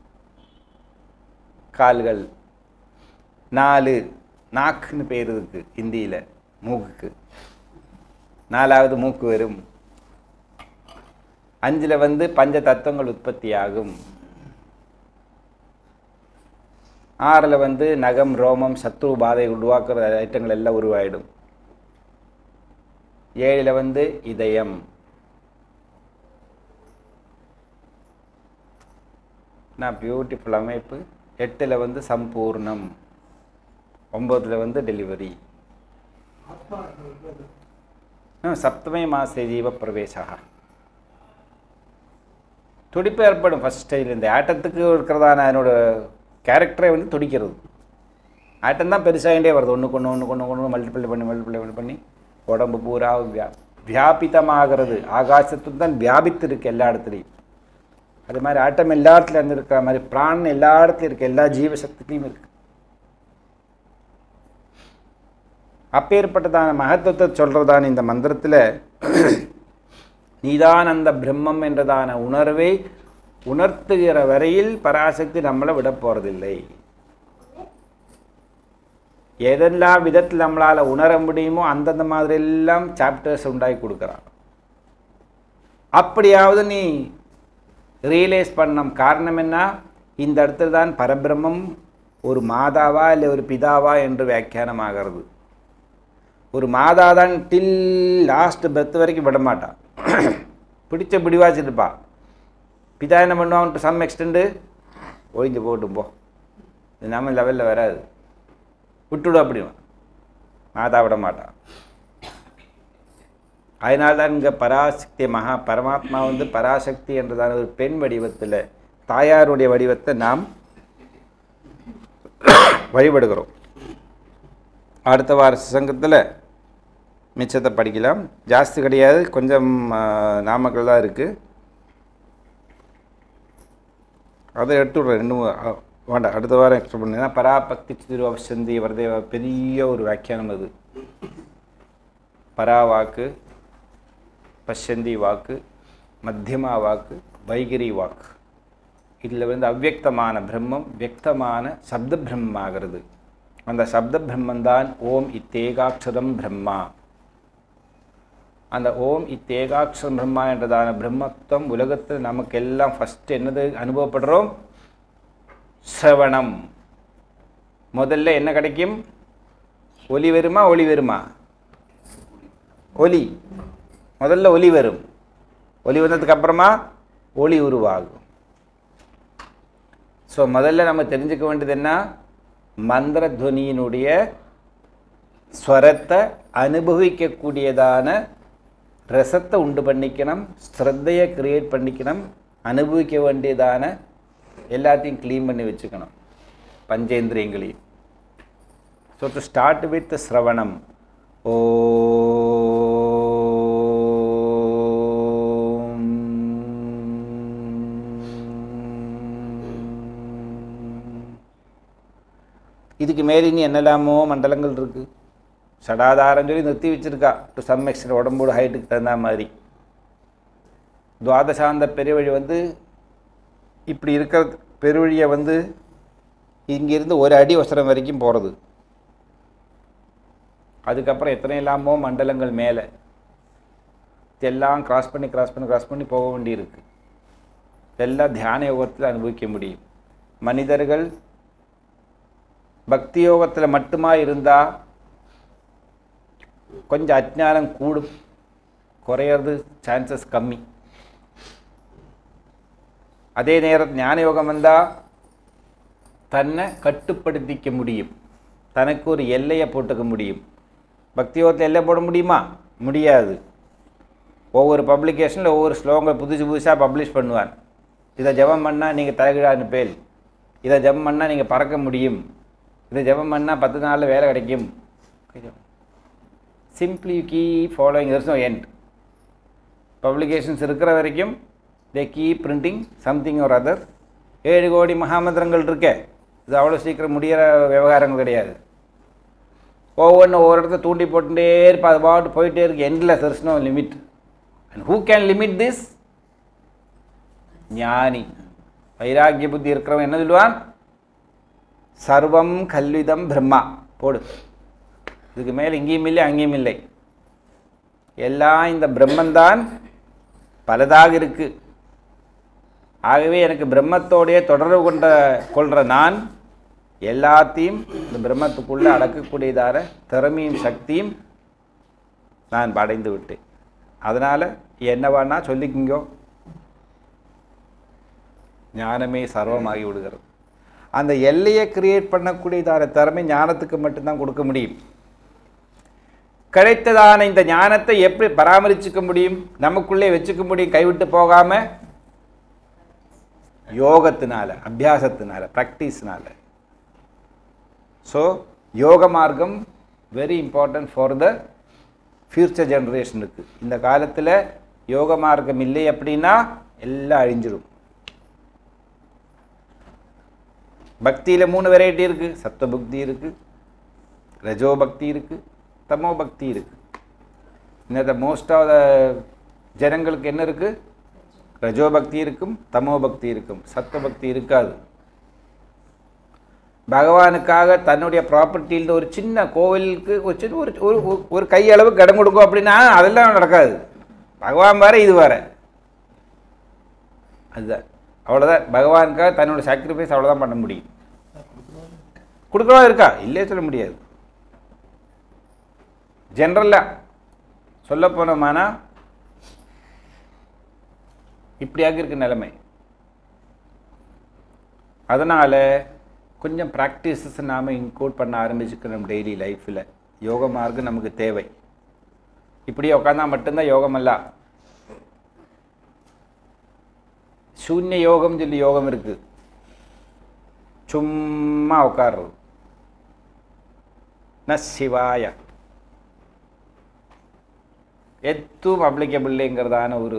கால்கள் நாலு நாக்குன்னு பேர் இருக்கு ஹிந்தியில் மூக்குக்கு நாலாவது மூக்கு வரும் அஞ்சில் வந்து பஞ்ச தத்துவங்கள் உற்பத்தியாகும் ஆறில் வந்து நகம் ரோமம் சத்ரு பாதை உருவாக்குற ஐட்டங்கள் எல்லாம் உருவாயிடும் ஏழில் வந்து இதயம் நான் பியூட்டிஃபுல் அமைப்பு எட்டில் வந்து சம்பூர்ணம் ஒம்போதில் வந்து டெலிவரி சப்தமே மாசே ஜீவ பிரவேசா துடிப்பு ஏற்படும் ஃபஸ்ட் ஸ்டேஜில் இந்த ஆட்டத்துக்கு இருக்கிறதான அதனோட கேரக்டரை வந்து துடிக்கிறது ஆட்டம் தான் பெருசாகிட்டே வருது ஒன்றுக்கு ஒன்று ஒன்றுக்கு ஒன்று ஒன்று மல்டிப்ளை பண்ணி மல்டிப்ளை பண்ணி பண்ணி உடம்பு பூரா வியா வியாபித்தமாகிறது ஆகாசத்துக்கு தான் வியாபித்து இருக்கு எல்லா இடத்துலையும் அது மாதிரி ஆட்டம் எல்லா இடத்துல இருந்து இருக்கிற மாதிரி பிராணன் எல்லா இடத்துலையும் இருக்கு எல்லா ஜீவசக்திலையும் இருக்கு அப்பேற்பட்டதான மகத்துவத்தை சொல்றதான இந்த மந்திரத்தில் நீதான் அந்த பிரம்மம் என்றதான உணர்வை உணர்த்துகிற வரையில் பராசக்தி நம்மளை விட போறதில்லை எதெல்லாம் விதத்தில் நம்மளால் உணர முடியுமோ அந்தந்த மாதிரி எல்லாம் சாப்டர்ஸ் உண்டாக்கி கொடுக்குறான் அப்படியாவது நீ ரியலைஸ் பண்ணம் காரணம் என்ன இந்த இடத்துல தான் பரபிரம்மம் ஒரு மாதாவா இல்லை ஒரு பிதாவா என்று வியாக்கியானமாகிறது ஒரு மாதா தான் டில் லாஸ்ட் பெர்த் வரைக்கும் விட மாட்டான் பிடிச்ச பிடிவாச்சிருப்பா பிதா என்ன பண்ணுவான் டு சம் எக்ஸ்டெண்டு ஒழிஞ்சு போட்டும் போ இது நம்ம லெவலில் வராது விட்டுவிடும் அப்படிவான் மாதா விட மாட்டான் அதனால தான் இங்கே பராசக்தி மகா பரமாத்மா வந்து பராசக்தி என்றதான ஒரு பெண் வடிவத்தில் தாயாருடைய வடிவத்தை நாம் வழிபடுகிறோம் அடுத்த வார சங்கத்தில் மிச்சத்தை படிக்கலாம் ஜாஸ்தி கிடையாது கொஞ்சம் ஆ, நாமக்கல் தான் இருக்குது அதை எடுத்து விட்றேன் ரெண்டு மூ- ஆ, வேண்டாம் அடுத்த வாரம் எக்ஸ்ட்ரா பண்ணேன் பராபக்தி திருவசந்தி வரதே பெரிய ஒரு வியாக்கியானம் அது பரா வாக்கு பஷ்யந்தி வாக்கு மத்தியமா வாக்கு வைகிரி வாக்கு இதில் வந்து அவ்யக்தமான பிரம்மம் வியக்தமான சப்த பிரம்மமாகிறது அந்த சப்த பிரம்மந்தான் ஓம் இத்தேகாட்சரம் பிரம்மா அந்த ஓம் இத்தேகாட்சரம் பிரம்மா என்றதான பிரம்மத்துவம் உலகத்தில் நமக்கெல்லாம் ஃபஸ்ட்டு என்னது அனுபவப்படுறோம் சிரவணம் முதல்ல என்ன கிடைக்கும் ஒலி வருமா ஒளி வருமா ஒலி முதல்ல ஒலி வரும் ஒலி வந்ததுக்கு அப்புறமா ஒளி உருவாகும் ஸோ முதல்ல நம்ம தெரிஞ்சுக்க வேண்டியது என்ன மந்திர துவனியினுடைய ஸ்வரத்தை அனுபவிக்கக்கூடியதான ரசத்தை உண்டு பண்ணிக்கணும் ஸ்ரத்தையை கிரியேட் பண்ணிக்கணும் அனுபவிக்க வேண்டியதான எல்லாத்தையும் க்ளீன் பண்ணி வச்சுக்கணும் பஞ்சேந்திரியங்களையும் ஸோ டு ஸ்டார்ட் வித் ஸ்ரவணம் ஓம் இதுக்கு மேலே இனி என்னெல்லாமோ மண்டலங்கள் இருக்கு சடாதாரம் சொல்லி நிறுத்தி வச்சிருக்கா டு சம் எக்ஸ்டென்ட் உடம்போட ஹைட்டுக்கு தகுந்த மாதிரி துவாதசாந்த பெருவழி வந்து இப்படி இருக்கிற பெருவழியை வந்து இங்கிருந்து ஒரு அடி வசரம் வரைக்கும் போகிறது அதுக்கப்புறம் எத்தனை இல்லாமோ மண்டலங்கள் மேலே இதெல்லாம் கிராஸ் பண்ணி கிராஸ் பண்ணி கிராஸ் பண்ணி போக வேண்டியிருக்கு இதெல்லாம் தியான யோகத்தில் அனுபவிக்க முடியும் மனிதர்கள் பக்தி யோகத்தில் மட்டுமா இருந்தால் கொஞ்சம் அஜ்ஞானம் கூடும் குறையிறது சான்சஸ் கம்மி அதே நேரம் ஞான யோகம் வந்தால் தன்னை கட்டுப்படுத்திக்க முடியும் தனக்கு ஒரு எல்லையை போட்டுக்க முடியும் பக்தி யோகத்தில் எல்லை போட முடியுமா முடியாது ஒவ்வொரு பப்ளிகேஷனில் ஒவ்வொரு ஸ்லோகங்கள் புதுசு புதுசாக பப்ளிஷ் பண்ணுவான் இதை ஜெபம் பண்ணால் நீங்கள் தலைகீழான்னு பேல் இதை ஜெபம் பண்ணால் நீங்கள் பறக்க முடியும் இதை ஜெபம் பண்ணால் பத்து நாளில் வேலை கிடைக்கும் simply you keep following there's no end publications இருக்கிற வரைக்கும் தே கீப் பிரிண்டிங் சம்திங் ஒரு அதர் ஏழு கோடி மகாமந்திரங்கள் இருக்கே இது அவ்வளோ சீக்கிரம் முடிகிற விவகாரங்கள் கிடையாது ஒவ்வொன்றும் ஒவ்வொரு இடத்த தூண்டி போட்டுட்டே இருப்பா அது பாட்டு போயிட்டே இருக்கு எண்டில் there's no limit and who can limit this ஞானி வைராக்கிய புத்தி இருக்கிறவன் என்ன சொல்லுவான் சர்வம் கல்விதம் பிரம்மா போடு இதுக்கு மேலே இங்கேயும் இல்லை அங்கேயும் இல்லை எல்லாம் இந்த பிரம்மந்தான் பலதாக இருக்கு ஆகவே எனக்கு பிரம்மத்தோடைய தொடர்பு கொண்ட கொள்கிற நான் எல்லாத்தையும் இந்த பிரம்மத்துக்குள்ளே அடக்கக்கூடியதான திறமையும் சக்தியும் நான் அடைந்து விட்டேன் அதனால் என்னவானா சொல்லிக்கிங்கோ ஞானமே சர்வமாகி விடுகிறது அந்த எல்லையை கிரியேட் பண்ணக்கூடியதான திறமை ஞானத்துக்கு மட்டும்தான் கொடுக்க முடியும் கிடைத்ததான இந்த ஞானத்தை எப்படி பராமரிச்சுக்க முடியும் நமக்குள்ளே வச்சுக்க முடியும் கைவிட்டு போகாம யோகத்தினால அபியாசத்தினால ப்ராக்டிஸ்னால ஸோ யோக மார்க்கம் very important for the future ஜென்ரேஷனுக்கு இந்த காலத்தில் யோக மார்க்கம் இல்லை அப்படின்னா எல்லாம் அழிஞ்சிரும் பக்தியில் மூணு வெரைட்டி இருக்குது சத்துவ பக்தி இருக்குது ரஜோ பக்தி இருக்குது தமோ பக்தி இருக்குது இன்னத்த மோஸ்ட் ஆஃப் த ஜனங்களுக்கு என்ன இருக்குது ரஜோ பக்தி இருக்கும் தமோ பக்தி இருக்கும் சத்துவ பக்தி இருக்காது பகவானுக்காக தன்னுடைய ப்ராப்பர்ட்டியில் ஒரு சின்ன கோவிலுக்கு ஒரு சின்ன ஒரு ஒரு ஒரு- ஒரு கையளவு இடம் கொடுக்கும் அப்படின்னா அதெல்லாம் நடக்காது பகவான் வேற இது வேற அதுதான் அவ்வளோதான் பகவானுக்காக தன்னோட சாக்ரிஃபைஸ் அவ்வளோதான் பண்ண முடியும் கொடுக்குறவா இருக்கா இல்லையே சொல்ல முடியாது ஜென்ரலாக சொல்ல போனோமானா இப்படியாக இருக்கு நிலைமை அதனால் கொஞ்சம் ப்ராக்டிசஸ் நாம் இன்க்ளூட் பண்ண ஆரம்பிச்சுக்கணும் டெய்லி லைஃப்பில் யோக மார்க்கம் நமக்கு தேவை இப்படியே உட்காந்தா மட்டும்தான் யோகம் அல்ல சூன்ய யோகம் சொல்லி யோகம் இருக்கு சும்மா உட்கார்றது ந சிவாய எத்தும் அப்ளிகபிள்ங்கிறதான ஒரு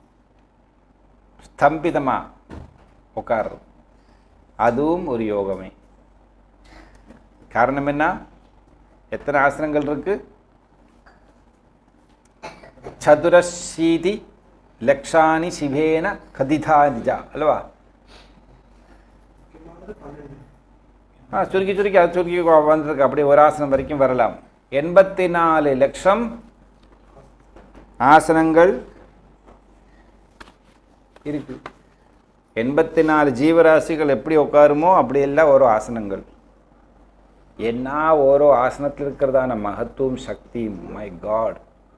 ஸ்தம்பிதமாக உட்கார்றது அதுவும் ஒரு யோகமே காரணம் என்ன எத்தனை ஆசனங்கள் இருக்கு சதுரசீதி லக்ஷானி சிவேன கதிதா நிஜா அல்லவா ஆ சுருக்கி சுருக்கி அது சுருக்கி வந்திருக்கு அப்படியே ஒரு ஆசனம் வரைக்கும் வரலாம் எண்பத்தி நாலு லட்சம் ஆசனங்கள் இருக்கு எண்பத்தி நாலு ஜீவராசிகள் எப்படி உட்காருமோ அப்படியெல்லாம் ஒரு ஆசனங்கள் என்ன ஓரோ ஆசனத்தில் இருக்கிறதான மகத்துவம் சக்தி மை காட்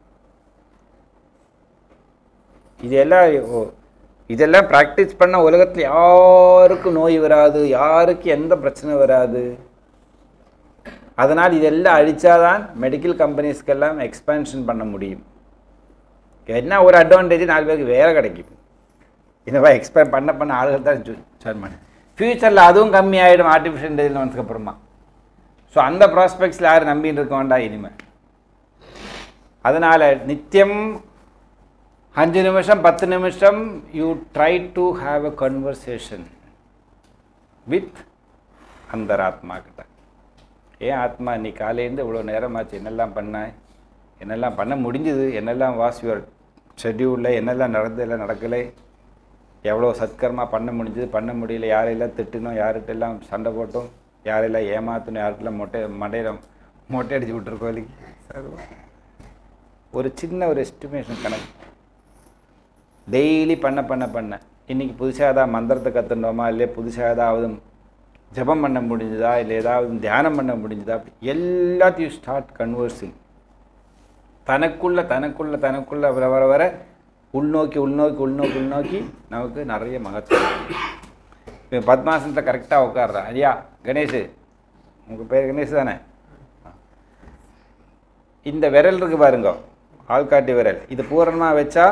இதெல்லாம் ஓ- இதெல்லாம் ப்ராக்டிஸ் பண்ண உலகத்தில் யாருக்கும் நோய் வராது யாருக்கு எந்த பிரச்சனை வராது அதனால் இதெல்லாம் அழிச்சாதான் மெடிக்கல் கம்பெனிஸ்க்கெல்லாம் எக்ஸ்பேன்ஷன் பண்ண முடியும் என்ன ஒரு அட்வான்டேஜ் நாலு பேருக்கு வேலை கிடைக்கும் இந்த எக்ஸ்பேண்ட் பண்ண பண்ண ஆளுகள் தான் சார் ஃப்யூச்சரில் அதுவும் கம்மியாயிடும் ஆர்டிஃபிஷியல் இன்டெலிஜென்ஸ்க்கு அப்புறமா ஸோ அந்த ப்ராஸ்பெக்ட்ஸில் யாரும் நம்பின்னு இருக்க வேண்டாம் இனிமேல் அதனால் நித்தியம் அஞ்சு நிமிஷம் பத்து நிமிஷம் you try to have a conversation with அந்தராத்மா கிட்ட ஏன் ஆத்மா நீ காலையிலேருந்து இவ்வளோ நேரமாச்சு என்னெல்லாம் பண்ணாய் என்னெல்லாம் பண்ண முடிஞ்சுது என்னெல்லாம் வாஸ் யுவர் ஷெட்யூலில் என்னெல்லாம் நடந்தது எல்லாம் நடக்கலை எவ்வளோ சத்கர்மா பண்ண முடிஞ்சது பண்ண முடியல யாரையெல்லாம் திட்டினோம் யார்கிட்டெல்லாம் சண்டை போட்டோம் யாரையெல்லாம் ஏமாற்றணும் யார்கிட்டலாம் மொட்டை மண்டையில் மொட்டை அடிச்சு விட்டுருக்கோம் இல்லைங்க சர்வ ஒரு சின்ன ஒரு எஸ்டிமேஷன் கணக்கு டெய்லி பண்ண பண்ண பண்ண இன்றைக்கி புதுசாக ஏதாவது மந்திரத்தை கற்றுனோமா இல்லை புதுசாக ஏதாவது ஜெபம் பண்ண முடிஞ்சுதா இல்லை ஏதாவது தியானம் பண்ண முடிஞ்சுதா அப்படி எல்லாத்தையும் ஸ்டார்ட் கன்வர்சிங் தனக்குள்ள தனக்குள்ள தனக்குள்ள வர வர வர உள்நோக்கி உள்நோக்கி உள்நோக்கி உள்நோக்கி நமக்கு நிறைய மகத்துவம் இப்போ பத்மாசனத்தில் கரெக்டாக உட்கார்றா ஐயா கணேஷ் உங்கள் பேர் கணேஷ் தானே இந்த விரல் இருக்கு பாருங்க ஆள்காட்டி விரல் இது பூரணமாக வச்சா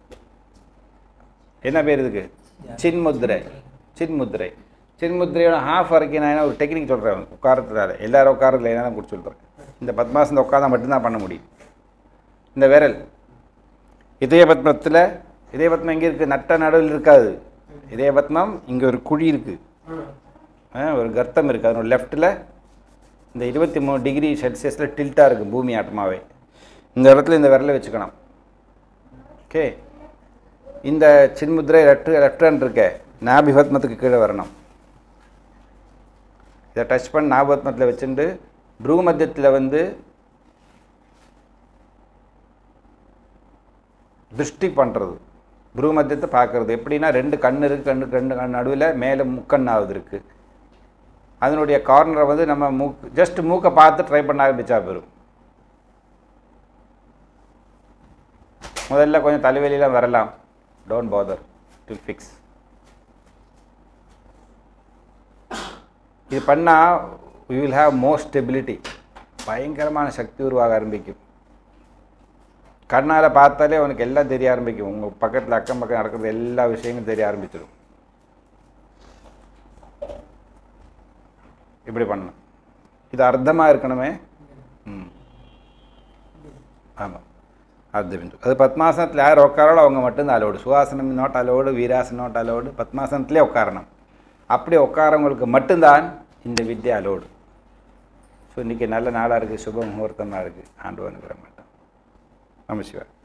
என்ன பேர் இதுக்கு சின்முத்திரை சின்முத்திரை சின்முத்திரையோட ஹாஃப் வரைக்கும் நான் என்ன ஒரு டெக்னிக் சொல்கிறேன் உட்காரத்துனால எல்லாரும் உட்காரத்துல என்ன கூட சொல்கிறேன் இந்த பத்மாசனத்தை உட்காந்தா மட்டும்தான் பண்ண முடியும் இந்த விரல் இதய பத்மத்தில் இதய பத்மம் எங்கே இருக்குது நட்ட நடுவில் இருக்காது இதய பத்மம் இங்கே ஒரு குழி இருக்குது ஒரு கர்த்தம் இருக்குது அதனோட லெஃப்ட்டில் இந்த இருபத்தி மூணு டிகிரி செல்சியஸில் டில்ட்டாக இருக்குது பூமி ஆட்டமாகவே இந்த இடத்துல இந்த விரலை வச்சுக்கணும் ஓகே இந்த சின்முத்ரை லெஃப்ட் லெஃப்ட் ஹேண்ட் இருக்க நாபிபத்மத்துக்கு கீழே வரணும் இதை டச் பண்ணி நாபத்மத்தில் வச்சுட்டு ப்ரூ மத்தியத்தில் வந்து திருஷ்டி பண்ணுறது ப்ரூ மத்தியத்தை பார்க்குறது எப்படின்னா ரெண்டு கண் இருக்குது கண்ணு கண்ணு கண் நடுவில் மேலே முக்கண் ஆகுது இருக்குது அதனுடைய கார்னரை வந்து நம்ம மூக்கு ஜஸ்ட் மூக்கை பார்த்து ட்ரை பண்ண ஆரம்பித்தா போயிடும் முதல்ல கொஞ்சம் தலைவலியெலாம் வரலாம் டோன்ட் பாதர் டு ஃபிக்ஸ் இது பண்ணால் we will have more stability பயங்கரமான சக்தி உருவாக ஆரம்பிக்கும் கண்ணால் பார்த்தாலே உனக்கு எல்லாம் தெரிய ஆரம்பிக்கும் உங்கள் பக்கத்தில் அக்கம் பக்கம் நடக்கிறது எல்லா விஷயங்களும் தெரிய ஆரம்பிச்சிடும் இப்படி பண்ணணும் இது அர்த்தமாக இருக்கணுமே ம் ஆமாம் அர்த்த பிந்து அது பத்மாசனத்தில் யார் உட்காராலோ அவங்க மட்டும்தான் அலோடு சுகாசனம் நாட் அலோடு வீராசனம் நாட் அலோடு பத்மாசனத்திலே உட்காரணும் அப்படி உட்காரவங்களுக்கு மட்டும்தான் இந்த வித்யா அலோடு ஸோ இன்றைக்கி நல்ல நாளாக இருக்குது சுப முகூர்த்தமாக இருக்குது ஆண்டு அனுகிற மாட்டோம் நம சிவா